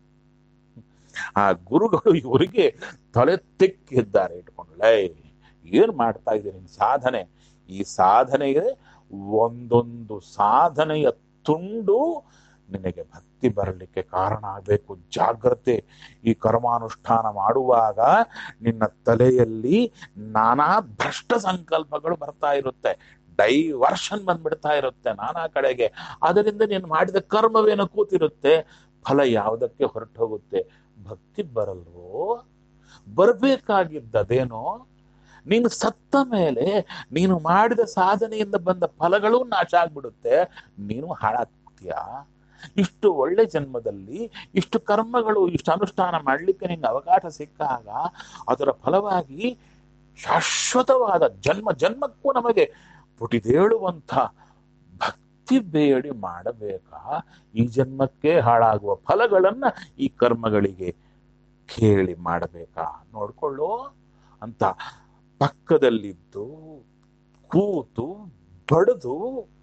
ಆ ಗುರುಗಳು ಇವರಿಗೆ ತಲೆ ತೆಕ್ಕಿದ್ದಾರೆ ಇಟ್ಕೊಂಡು ಲೈ ಏನ್ ಮಾಡ್ತಾ ಇದ್ದೀರಿ ನಿನ್ ಸಾಧನೆ ಈ ಸಾಧನೆಗೆ ಒಂದೊಂದು ಸಾಧನೆಯ ತುಂಡು ನಿನಗೆ ಭಕ್ತಿ ಬರಲಿಕ್ಕೆ ಕಾರಣ ಆಗಬೇಕು ಜಾಗ್ರತೆ ಈ ಕರ್ಮಾನುಷ್ಠಾನ ಮಾಡುವಾಗ ನಿನ್ನ ತಲೆಯಲ್ಲಿ ನಾನಾ ಭ್ರಷ್ಟ ಸಂಕಲ್ಪಗಳು ಬರ್ತಾ ಇರುತ್ತೆ ಡೈವರ್ಷನ್ ಬಂದ್ಬಿಡ್ತಾ ಇರುತ್ತೆ ನಾನಾ ಕಡೆಗೆ ಅದರಿಂದ ನೀನು ಮಾಡಿದ ಕರ್ಮವೇನೋ ಕೂತಿರುತ್ತೆ ಫಲ ಯಾವುದಕ್ಕೆ ಹೊರಟು ಹೋಗುತ್ತೆ ಭಕ್ತಿ ಬರಲ್ವೋ ಬರ್ಬೇಕಾಗಿದ್ದದೇನೋ ನೀನು ಸತ್ತ ಮೇಲೆ ನೀನು ಮಾಡಿದ ಸಾಧನೆಯಿಂದ ಬಂದ ಫಲಗಳು ನಾಶ ಆಗ್ಬಿಡುತ್ತೆ ನೀನು ಹಾಳಾಗ್ತೀಯಾ ಇಷ್ಟು ಒಳ್ಳೆ ಜನ್ಮದಲ್ಲಿ ಇಷ್ಟು ಕರ್ಮಗಳು ಇಷ್ಟು ಅನುಷ್ಠಾನ ಮಾಡ್ಲಿಕ್ಕೆ ನಿಂಗೆ ಅವಕಾಶ ಸಿಕ್ಕಾಗ ಅದರ ಫಲವಾಗಿ ಶಾಶ್ವತವಾದ ಜನ್ಮ ಜನ್ಮಕ್ಕೂ ನಮಗೆ ಪುಟಿದೇಳುವಂಥ ಭಕ್ತಿ ಬೇಡಿ ಮಾಡಬೇಕಾ ಈ ಜನ್ಮಕ್ಕೆ ಹಾಳಾಗುವ ಫಲಗಳನ್ನ ಈ ಕರ್ಮಗಳಿಗೆ ಕೇಳಿ ಮಾಡಬೇಕಾ ನೋಡ್ಕೊಳ್ಳೋ ಅಂತ ಪಕ್ಕದಲ್ಲಿದ್ದು ಕೂತು ಬಡಿದು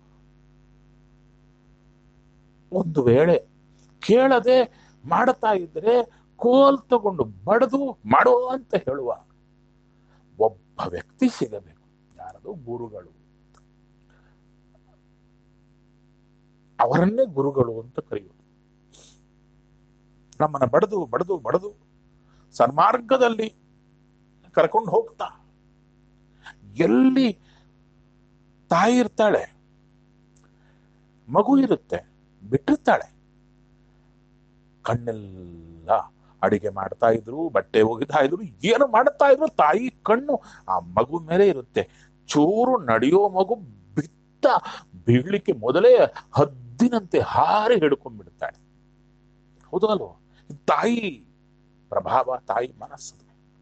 ಒಂದು ವೇಳೆ ಕೇಳದೆ ಮಾಡ್ತಾ ಇದ್ರೆ ಕೋಲ್ ತಗೊಂಡು ಬಡದು ಮಾಡೋ ಅಂತ ಹೇಳುವ ಒಬ್ಬ ವ್ಯಕ್ತಿ ಸಿಗಬೇಕು ಯಾರದು ಗುರುಗಳು ಅವರನ್ನೇ ಗುರುಗಳು ಅಂತ ಕರೆಯುವುದು ನಮ್ಮನ್ನ ಬಡದು ಬಡದು ಬಡದು ಸನ್ಮಾರ್ಗದಲ್ಲಿ ಕರ್ಕೊಂಡು ಹೋಗ್ತಾ ಎಲ್ಲಿ ತಾಯಿ ಇರ್ತಾಳೆ ಮಗು ಇರುತ್ತೆ ಬಿಟ್ಟಿರ್ತಾಳೆ ಕಣ್ಣೆಲ್ಲ ಅಡಿಗೆ ಮಾಡ್ತಾ ಇದ್ರು ಬಟ್ಟೆ ಒಗಿತಾ ಇದ್ರು ಏನು ಮಾಡ್ತಾ ಇದ್ರು ತಾಯಿ ಕಣ್ಣು ಆ ಮಗು ಮೇಲೆ ಇರುತ್ತೆ ಚೂರು ನಡೆಯೋ ಮಗು ಬಿತ್ತ ಬೀಳ್ಲಿಕ್ಕೆ ಮೊದಲೇ ಹದ್ದಿನಂತೆ ಹಾರಿ ಹಿಡ್ಕೊಂಡ್ಬಿಡ್ತಾಳೆ ಹೌದು ಅಲ್ವೋ ತಾಯಿ ಪ್ರಭಾವ ತಾಯಿ ಮನಸ್ಸು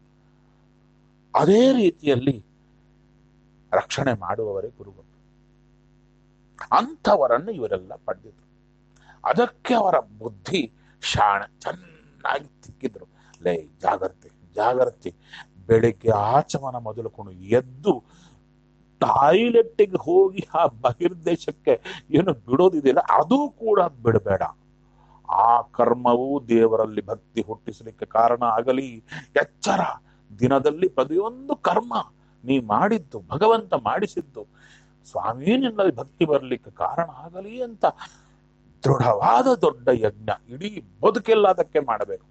ಅದೇ ರೀತಿಯಲ್ಲಿ ರಕ್ಷಣೆ ಮಾಡುವವರೇ ಗುರುಗಳು ಅಂಥವರನ್ನು ಇವರೆಲ್ಲ ಪಡೆದಿದ್ರು ಅದಕ್ಕೆ ಅವರ ಬುದ್ಧಿ ಶಾಣ ಚೆನ್ನಾಗಿ ತಿಕ್ಕಿದ್ರು ಲೇ ಜಾಗ್ರತೆ ಜಾಗ್ರತೆ ಬೆಳಿಗ್ಗೆ ಆಚಮನ ಮೊದಲುಕೊಂಡು ಎದ್ದು ಟಾಯ್ಲೆಟ್ಗೆ ಹೋಗಿ ಆ ಬಹಿರ್ದೇಶಕ್ಕೆ ಏನು ಬಿಡೋದಿದೆಯಲ್ಲ ಅದು ಕೂಡ ಬಿಡಬೇಡ ಆ ಕರ್ಮವು ದೇವರಲ್ಲಿ ಭಕ್ತಿ ಹುಟ್ಟಿಸಲಿಕ್ಕೆ ಕಾರಣ ಆಗಲಿ ಎಚ್ಚರ ದಿನದಲ್ಲಿ ಪ್ರತಿಯೊಂದು ಕರ್ಮ ನೀ ಮಾಡಿದ್ದು ಭಗವಂತ ಮಾಡಿಸಿದ್ದು ಸ್ವಾಮಿ ನಿನ್ನಲ್ಲಿ ಭಕ್ತಿ ಬರಲಿಕ್ಕೆ ಕಾರಣ ಆಗಲಿ ಅಂತ ದೃಢವಾದ ದೊಡ್ಡ ಯಜ್ಞ ಇಡೀ ಬದುಕೆಲ್ಲ ಅದಕ್ಕೆ ಮಾಡಬೇಕು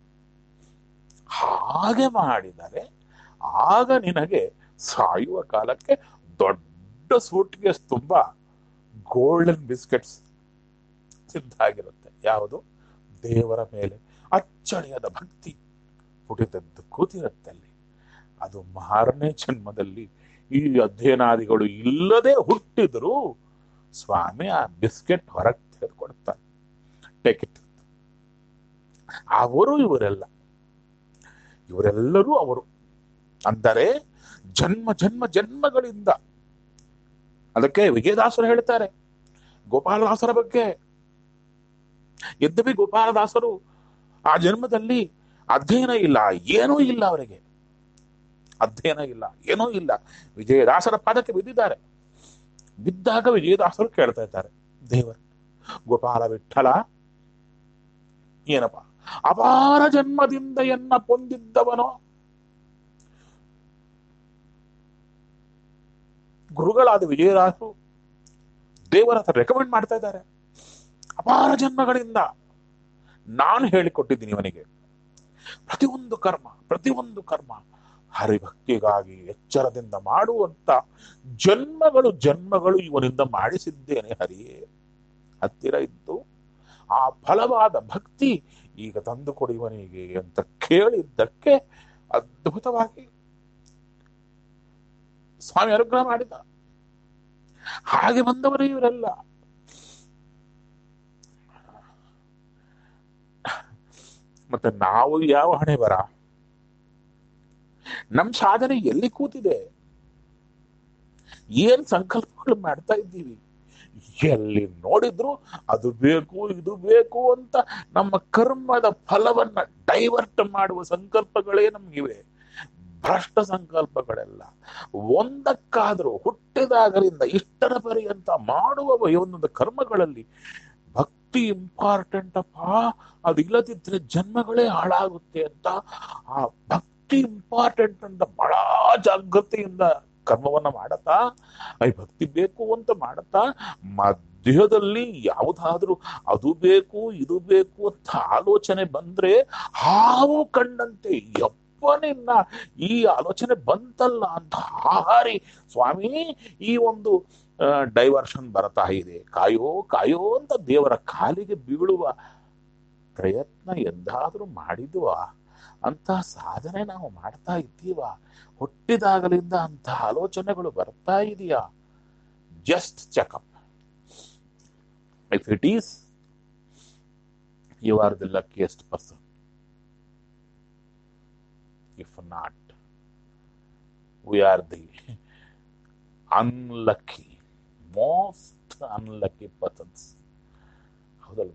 ಹಾಗೆ ಮಾಡಿದರೆ ಆಗ ನಿನಗೆ ಸಾಯುವ ಕಾಲಕ್ಕೆ ದೊಡ್ಡ ಸೂಟ್ಕೇಸ್ ತುಂಬಾ ಗೋಲ್ಡನ್ ಬಿಸ್ಕೆಟ್ಸ್ ಸಿದ್ಧ ಆಗಿರುತ್ತೆ ಯಾವುದು ದೇವರ ಮೇಲೆ ಅಚ್ಚಳಿಯದ ಭಕ್ತಿ ಹುಟ್ಟಿದದ್ದು ಕೂತಿರುತ್ತೆ ಅಲ್ಲಿ ಅದು ಮಾರನೇ ಜನ್ಮದಲ್ಲಿ ಈ ಅಧ್ಯಯನಾದಿಗಳು ಇಲ್ಲದೆ ಹುಟ್ಟಿದ್ರು ಸ್ವಾಮಿ ಆ ಬಿಸ್ಕೆಟ್ ಹೊರಗೆ ತೆಗೆದು ಕೊಡ್ತಾರೆ ಟೇಕ್ ಇಟ್ ಅವರು ಇವರೆಲ್ಲ ಇವರೆಲ್ಲರೂ ಅವರು ಅಂದರೆ ಜನ್ಮ ಜನ್ಮ ಜನ್ಮಗಳಿಂದ ಅದಕ್ಕೆ ವಿಜಯದಾಸರು ಹೇಳ್ತಾರೆ ಗೋಪಾಲದಾಸರ ಬಗ್ಗೆ ಯದ್ಯಪಿ ಗೋಪಾಲದಾಸರು ಆ ಜನ್ಮದಲ್ಲಿ ಅಧ್ಯಯನ ಇಲ್ಲ ಏನೂ ಇಲ್ಲ ಅವರಿಗೆ ಅಧ್ಯಯನ ಇಲ್ಲ ಏನೂ ಇಲ್ಲ ವಿಜಯದಾಸರ ಪಾದಕ್ಕೆ ಬಿದ್ದಿದ್ದಾರೆ ಬಿದ್ದಾಗ ವಿಜಯದಾಸರು ಕೇಳ್ತಾ ಇದ್ದಾರೆ ದೇವರು ಗೋಪಾಲ ವಿಠಲ ಏನಪ್ಪ ಅಪಾರ ಜನ್ಮದಿಂದ ಎನ್ನ ಹೊಂದಿದ್ದವನೋ ಗುರುಗಳಾದ ವಿಜಯದಾಸರು ದೇವರ ಹತ್ರ ರೆಕಮೆಂಡ್ ಮಾಡ್ತಾ ಇದ್ದಾರೆ ಅಪಾರ ಜನ್ಮಗಳಿಂದ ನಾನು ಹೇಳಿಕೊಟ್ಟಿದ್ದೀನಿ ಇವನಿಗೆ ಪ್ರತಿಯೊಂದು ಕರ್ಮ ಪ್ರತಿಯೊಂದು ಕರ್ಮ ಹರಿಭಕ್ತಿಗಾಗಿ ಎಚ್ಚರದಿಂದ ಮಾಡುವಂತ ಜನ್ಮಗಳು ಜನ್ಮಗಳು ಇವನಿಂದ ಮಾಡಿಸಿದ್ದೇನೆ ಹರಿಯೇ ಹತ್ತಿರ ಇದ್ದು ಆ ಫಲವಾದ ಭಕ್ತಿ ಈಗ ತಂದು ಕೊಡುವನಿಗೆ ಅಂತ ಕೇಳಿದ್ದಕ್ಕೆ ಅದ್ಭುತವಾಗಿ ಸ್ವಾಮಿ ಅನುಗ್ರಹ ಮಾಡಿದ ಹಾಗೆ ಬಂದವರು ಇವರೆಲ್ಲ ಮತ್ತೆ ನಾವು ಯಾವ ಹಣೆ ಬರ ನಮ್ ಸಾಧನೆ ಎಲ್ಲಿ ಕೂತಿದೆ ಏನ್ ಸಂಕಲ್ಪಗಳು ಮಾಡ್ತಾ ಇದ್ದೀವಿ ಎಲ್ಲಿ ನೋಡಿದ್ರು ಅದು ಬೇಕು ಇದು ಬೇಕು ಅಂತ ನಮ್ಮ ಕರ್ಮದ ಫಲವನ್ನ ಡೈವರ್ಟ್ ಮಾಡುವ ಸಂಕಲ್ಪಗಳೇ ನಮ್ಗಿವೆ ಭ್ರಷ್ಟ ಸಂಕಲ್ಪಗಳೆಲ್ಲ ಒಂದಕ್ಕಾದರೂ ಹುಟ್ಟಿದಾಗಲಿಂದ ಇಷ್ಟರ ಪರ್ಯಂತ ಮಾಡುವ ಒಂದೊಂದು ಕರ್ಮಗಳಲ್ಲಿ ಭಕ್ತಿ ಇಂಪಾರ್ಟೆಂಟ್ ಅಪ್ಪ ಅದು ಇಲ್ಲದಿದ್ರೆ ಜನ್ಮಗಳೇ ಹಾಳಾಗುತ್ತೆ ಅಂತ ಆ ಭಕ್ತಿ ಇಂಪಾರ್ಟೆಂಟ್ ಅಂತ ಬಹಳ ಜಾಗೃತಿಯಿಂದ ಕರ್ಮವನ್ನ ಮಾಡತಾ ಐ ಭಕ್ತಿ ಬೇಕು ಅಂತ ಮಾಡತಾ ಮಧ್ಯದಲ್ಲಿ ಯಾವುದಾದ್ರೂ ಅದು ಬೇಕು ಇದು ಬೇಕು ಅಂತ ಆಲೋಚನೆ ಬಂದ್ರೆ ಹಾವು ಕಂಡಂತೆ ಯಪ್ಪ ನಿನ್ನ ಈ ಆಲೋಚನೆ ಬಂತಲ್ಲ ಅಂತ ಹಾರಿ ಸ್ವಾಮಿ ಈ ಒಂದು ಡೈವರ್ಷನ್ ಬರ್ತಾ ಇದೆ ಕಾಯೋ ಕಾಯೋ ಅಂತ ದೇವರ ಕಾಲಿಗೆ ಬೀಳುವ ಪ್ರಯತ್ನ ಎಂದಾದ್ರೂ ಮಾಡಿದ್ವಾ ಅಂತ ಸಾಧನೆ ನಾವು ಮಾಡ್ತಾ ಇದ್ದೀವ ಹುಟ್ಟಿದಾಗಲಿಂದ ಅಂತ ಆಲೋಚನೆಗಳು ಬರ್ತಾ ಇದೆಯಾ just checkup if it is you are the luckiest person if not we are the unlucky most unlucky persons ಹೌದಲ್ವ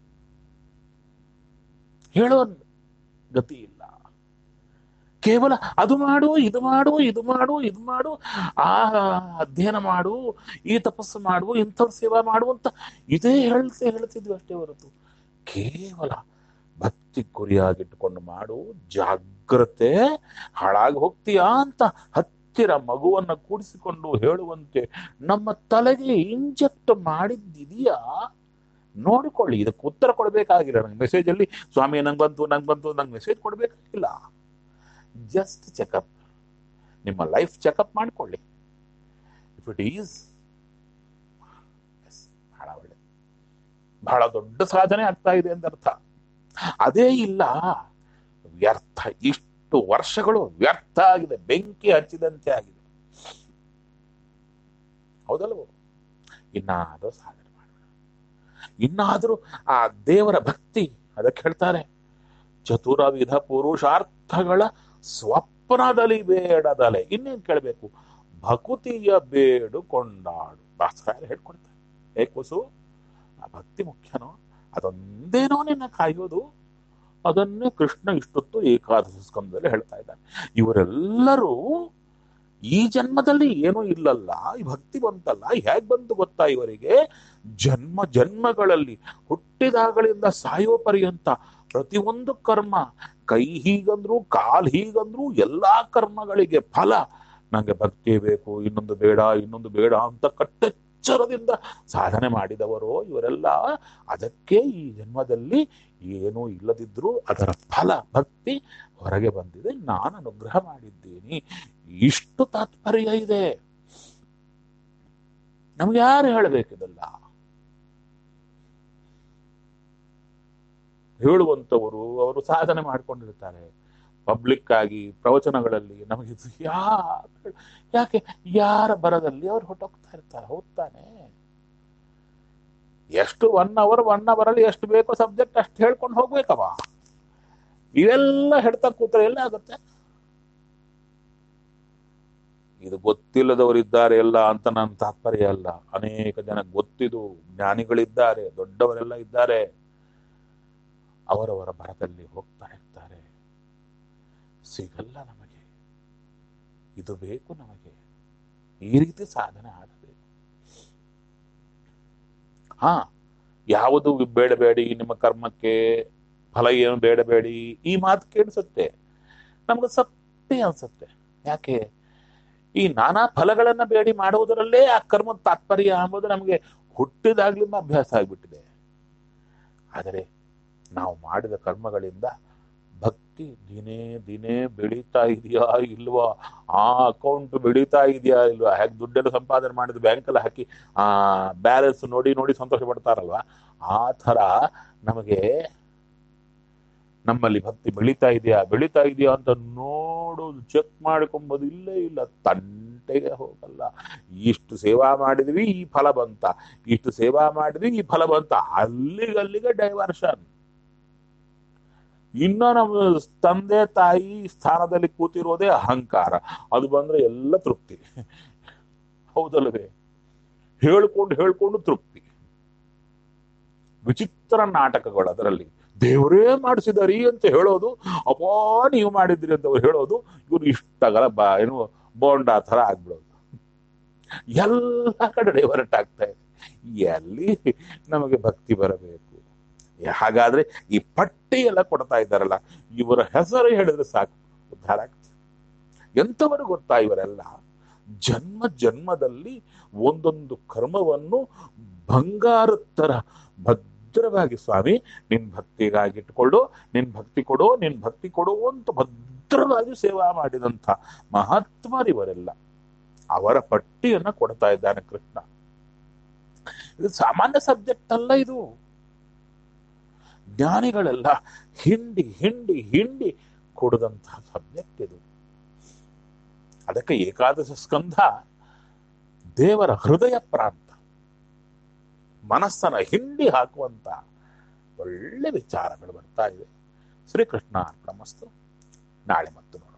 ಹೇಳೋ ಗತಿ ಇಲ್ಲ ಕೇವಲ ಅದು ಮಾಡು ಇದು ಮಾಡು ಇದು ಮಾಡು ಇದು ಮಾಡು ಆ ಅಧ್ಯಯನ ಮಾಡು ಈ ತಪಸ್ಸು ಮಾಡು ಇಂಥವ್ರ ಸೇವಾ ಮಾಡು ಅಂತ ಇದೇ ಹೇಳ್ತಿ ಹೇಳ್ತಿದ್ವಿ ಅಷ್ಟೇ ಹೊರತು ಕೇವಲ ಭಕ್ತಿ ಗುರಿಯಾಗಿಟ್ಟುಕೊಂಡು ಮಾಡು ಜಾಗ್ರತೆ ಹಾಳಾಗಿ ಹೋಗ್ತೀಯಾ ಅಂತ ಹತ್ತಿರ ಮಗುವನ್ನ ಕೂಡಿಸಿಕೊಂಡು ಹೇಳುವಂತೆ ನಮ್ಮ ತಲೆಗೆ ಇಂಜೆಕ್ಟ್ ಮಾಡಿದ್ದಿದೆಯಾ ನೋಡಿಕೊಳ್ಳಿ ಇದಕ್ಕೆ ಉತ್ತರ ಕೊಡಬೇಕಾಗಿಲ್ಲ ನಂಗೆ ಮೆಸೇಜ್ ಅಲ್ಲಿ ಸ್ವಾಮಿ ನಂಗೆ ಬಂತು ನಂಗೆ ಬಂತು ನಂಗೆ ಮೆಸೇಜ್ ಕೊಡಬೇಕಾಗಿಲ್ಲ ಜಸ್ಟ್ ಚೆಕಪ್ ನಿಮ್ಮ ಲೈಫ್ ಚೆಕಪ್ ಮಾಡ್ಕೊಳ್ಳಿ ಇಫ್ ಇಟ್ ಈಸ್ ಬಹಳ ಒಳ್ಳೆ ಬಹಳ ದೊಡ್ಡ ಸಾಧನೆ ಆಗ್ತಾ ಇದೆ ಅಂತ ಅರ್ಥ ಅದೇ ಇಲ್ಲ ವ್ಯರ್ಥ ಇಷ್ಟು ವರ್ಷಗಳು ವ್ಯರ್ಥ ಆಗಿದೆ ಬೆಂಕಿ ಹಚ್ಚಿದಂತೆ ಆಗಿದೆ ಹೌದಲ್ವೋ ಇನ್ನಾದರೂ ಸಾಧನೆ ಮಾಡೋಣ ಇನ್ನಾದರೂ ಆ ದೇವರ ಭಕ್ತಿ ಅದಕ್ಕೆ ಹೇಳ್ತಾರೆ ಚತುರವಿಧ ಪುರುಷಾರ್ಥಗಳ ಸ್ವಪ್ನದಲ್ಲಿ ಬೇಡದಲೆ ಇನ್ನೇನ್ ಕೇಳಬೇಕು ಭಕುತಿಯ ಬೇಡು ಕೊಂಡಾಡು ದಾಸರಾಯರು ಹೇಳ್ಕೊಡ್ತಾರೆ ಏ ಕೂಸು ಆ ಭಕ್ತಿ ಮುಖ್ಯನೋ ಅದೊಂದೇನೋ ನಿನ್ನ ಕಾಯೋದು ಅದನ್ನೇ ಕೃಷ್ಣ ಇಷ್ಟೊತ್ತು ಏಕಾದಶಿ ಸ್ಕಂದದಲ್ಲಿ ಹೇಳ್ತಾ ಇದ್ದಾನೆ ಇವರೆಲ್ಲರೂ ಈ ಜನ್ಮದಲ್ಲಿ ಏನೂ ಇಲ್ಲಲ್ಲ ಈ ಭಕ್ತಿ ಬಂತಲ್ಲ ಹೇಗ್ ಬಂತು ಗೊತ್ತಾ ಇವರಿಗೆ ಜನ್ಮ ಜನ್ಮಗಳಲ್ಲಿ ಹುಟ್ಟಿದಾಗಳಿಂದ ಸಾಯೋ ಪರ್ಯಂತ ಪ್ರತಿಯೊಂದು ಕರ್ಮ ಕೈ ಹೀಗಂದ್ರು ಕಾಲ್ ಹೀಗಂದ್ರು ಎಲ್ಲಾ ಕರ್ಮಗಳಿಗೆ ಫಲ ನಂಗೆ ಭಕ್ತಿ ಬೇಕು ಇನ್ನೊಂದು ಬೇಡ ಇನ್ನೊಂದು ಬೇಡ ಅಂತ ಕಟ್ಟೆಚ್ಚರದಿಂದ ಸಾಧನೆ ಮಾಡಿದವರು ಇವರೆಲ್ಲ ಅದಕ್ಕೆ ಈ ಜನ್ಮದಲ್ಲಿ ಏನೂ ಇಲ್ಲದಿದ್ರೂ ಅದರ ಫಲ ಭಕ್ತಿ ಹೊರಗೆ ಬಂದಿದೆ ನಾನು ಅನುಗ್ರಹ ಮಾಡಿದ್ದೀನಿ ಇಷ್ಟು ತಾತ್ಪರ್ಯ ಇದೆ ನಮ್ಗೆ ಯಾರು ಹೇಳಬೇಕಿದಲ್ಲ ಹೇಳುವಂತವರು ಅವರು ಸಾಧನೆ ಮಾಡ್ಕೊಂಡಿರ್ತಾರೆ ಪಬ್ಲಿಕ್ ಆಗಿ ಪ್ರವಚನಗಳಲ್ಲಿ ನಮಗೆ ಇದು ಯಾಕೆ ಯಾಕೆ ಯಾರ ಬರದಲ್ಲಿ ಅವ್ರು ಹೊಟ್ಟೋಗ್ತಾ ಇರ್ತಾರೆ ಹೋಗ್ತಾನೆ ಎಷ್ಟು ಒನ್ ಅವರ್ ಒನ್ ಅವರ್ ಅಲ್ಲಿ ಎಷ್ಟು ಬೇಕೋ ಸಬ್ಜೆಕ್ಟ್ ಅಷ್ಟು ಹೇಳ್ಕೊಂಡು ಹೋಗ್ಬೇಕವ ಇವೆಲ್ಲ ಹೇಳ್ತಾ ಕೂತ್ರೆ ಎಲ್ಲ ಆಗುತ್ತೆ ಇದು ಗೊತ್ತಿಲ್ಲದವರಿದ್ದಾರೆ ಎಲ್ಲ ಅಂತ ನನ್ನ ತಾತ್ಪರ್ಯ ಅಲ್ಲ ಅನೇಕ ಜನ ಗೊತ್ತಿದು ಜ್ಞಾನಿಗಳಿದ್ದಾರೆ ದೊಡ್ಡವರೆಲ್ಲ ಇದ್ದಾರೆ ಅವರವರ ಭರದಲ್ಲಿ ಹೋಗ್ತಾ ಇರ್ತಾರೆ ಸಿಗಲ್ಲ ನಮಗೆ ಇದು ಬೇಕು ನಮಗೆ ಈ ರೀತಿ ಸಾಧನೆ ಆಗಬೇಕು ಹಾ ಯಾವುದು ಬೇಡಬೇಡಿ ನಿಮ್ಮ ಕರ್ಮಕ್ಕೆ ಫಲ ಏನು ಬೇಡಬೇಡಿ ಈ ಮಾತು ಕೇಳಿಸುತ್ತೆ ನಮ್ಗೆ ಸತ್ಯ ಅನ್ಸುತ್ತೆ ಯಾಕೆ ಈ ನಾನಾ ಫಲಗಳನ್ನ ಬೇಡಿ ಮಾಡುವುದರಲ್ಲೇ ಆ ಕರ್ಮದ ತಾತ್ಪರ್ಯ ಎಂಬುದು ನಮಗೆ ಹುಟ್ಟಿದಾಗ್ಲಿಂದ ಅಭ್ಯಾಸ ಆಗ್ಬಿಟ್ಟಿದೆ ಆದರೆ ನಾವು ಮಾಡಿದ ಕರ್ಮಗಳಿಂದ ಭಕ್ತಿ ದಿನೇ ದಿನೇ ಬೆಳೀತಾ ಇದೆಯಾ ಇಲ್ವಾ ಆ ಅಕೌಂಟ್ ಬೆಳೀತಾ ಇದೆಯಾ ಇಲ್ವಾ ಹೇಗೆ ದುಡ್ಡೆಲ್ಲ ಸಂಪಾದನೆ ಮಾಡಿದ ಬ್ಯಾಂಕಲ್ಲಿ ಹಾಕಿ ಆ ಬ್ಯಾಲೆನ್ಸ್ ನೋಡಿ ನೋಡಿ ಸಂತೋಷ ಪಡ್ತಾರಲ್ವಾ ಆ ಥರ ನಮಗೆ ನಮ್ಮಲ್ಲಿ ಭಕ್ತಿ ಬೆಳೀತಾ ಇದೆಯಾ ಬೆಳೀತಾ ಇದೆಯಾ ಅಂತ ನೋಡೋದು ಚೆಕ್ ಮಾಡ್ಕೊಂಬೋದು ಇಲ್ಲೇ ಇಲ್ಲ ತಂಟೆಗೆ ಹೋಗಲ್ಲ ಇಷ್ಟು ಸೇವಾ ಮಾಡಿದ್ವಿ ಈ ಫಲ ಬಂತ ಇಷ್ಟು ಸೇವಾ ಮಾಡಿದ್ವಿ ಈ ಫಲ ಬಂತ ಅಲ್ಲಿಗಲ್ಲಿಗೆ ಡೈವರ್ಷನ್ ಇನ್ನ ನಮ್ಮ ತಂದೆ ತಾಯಿ ಸ್ಥಾನದಲ್ಲಿ ಕೂತಿರೋದೇ ಅಹಂಕಾರ ಅದು ಬಂದ್ರೆ ಎಲ್ಲ ತೃಪ್ತಿ ಹೌದಲ್ವೇ ಹೇಳ್ಕೊಂಡು ಹೇಳ್ಕೊಂಡು ತೃಪ್ತಿ ವಿಚಿತ್ರ ನಾಟಕಗಳು ಅದರಲ್ಲಿ ದೇವರೇ ಮಾಡಿಸಿದಾರಿ ಅಂತ ಹೇಳೋದು ಅಪಾ ನೀವು ಮಾಡಿದ್ರಿ ಅಂತ ಅವ್ರು ಹೇಳೋದು ಇವ್ರು ಇಷ್ಟಾಗಲ್ಲ ಬಾ ಏನು ಬೋಂಡಾ ಥರ ಆಗ್ಬಿಡೋದು ಎಲ್ಲ ಕಡೆ ಡೈವರ್ಟ್ ಆಗ್ತಾ ಇದೆ ಎಲ್ಲಿ ನಮಗೆ ಭಕ್ತಿ ಬರಬೇಕು ಹಾಗಾದ್ರೆ ಈ ಪಟ್ಟಿ ಎಲ್ಲ ಕೊಡ್ತಾ ಇದ್ದಾರಲ್ಲ ಇವರ ಹೆಸರು ಹೇಳಿದ್ರೆ ಸಾಕು ಉದ್ಧಾರ ಆಗ್ತದೆ ಎಂಥವರು ಗೊತ್ತಾ ಇವರೆಲ್ಲ ಜನ್ಮ ಜನ್ಮದಲ್ಲಿ ಒಂದೊಂದು ಕರ್ಮವನ್ನು ಬಂಗಾರದ ತರ ಭದ್ರವಾಗಿ ಸ್ವಾಮಿ ನಿನ್ ಭಕ್ತಿಗಾಗಿ ಇಟ್ಕೊಳ್ಳು ನಿನ್ ಭಕ್ತಿ ಕೊಡು ನಿನ್ ಭಕ್ತಿ ಕೊಡು ಅಂತ ಭದ್ರವಾಗಿ ಸೇವಾ ಮಾಡಿದಂಥ ಮಹಾತ್ಮರಿವರೆಲ್ಲ ಅವರ ಪಟ್ಟಿಯನ್ನ ಕೊಡ್ತಾ ಇದ್ದಾನೆ ಕೃಷ್ಣ ಇದು ಸಾಮಾನ್ಯ ಸಬ್ಜೆಕ್ಟ್ ಅಲ್ಲ ಇದು ಜ್ಞಾನಿಗಳೆಲ್ಲ ಹಿಂಡಿ ಹಿಂಡಿ ಹಿಂಡಿ ಕೊಡದಂತಹ ಸಬ್ಜೆಕ್ಟ್ ಇದು ಅದಕ್ಕೆ ಏಕಾದಶ ಸ್ಕಂಧ ದೇವರ ಹೃದಯ ಪ್ರಾಂತ ಮನಸ್ಸನ್ನ ಹಿಂಡಿ ಹಾಕುವಂತ ಒಳ್ಳೆ ವಿಚಾರಗಳು ಬರ್ತಾ ಇವೆ ಶ್ರೀಕೃಷ್ಣ ಅರ್ಪಣಮಸ್ತು ನಾಳೆ ಮತ್ತು ನೋಡೋಣ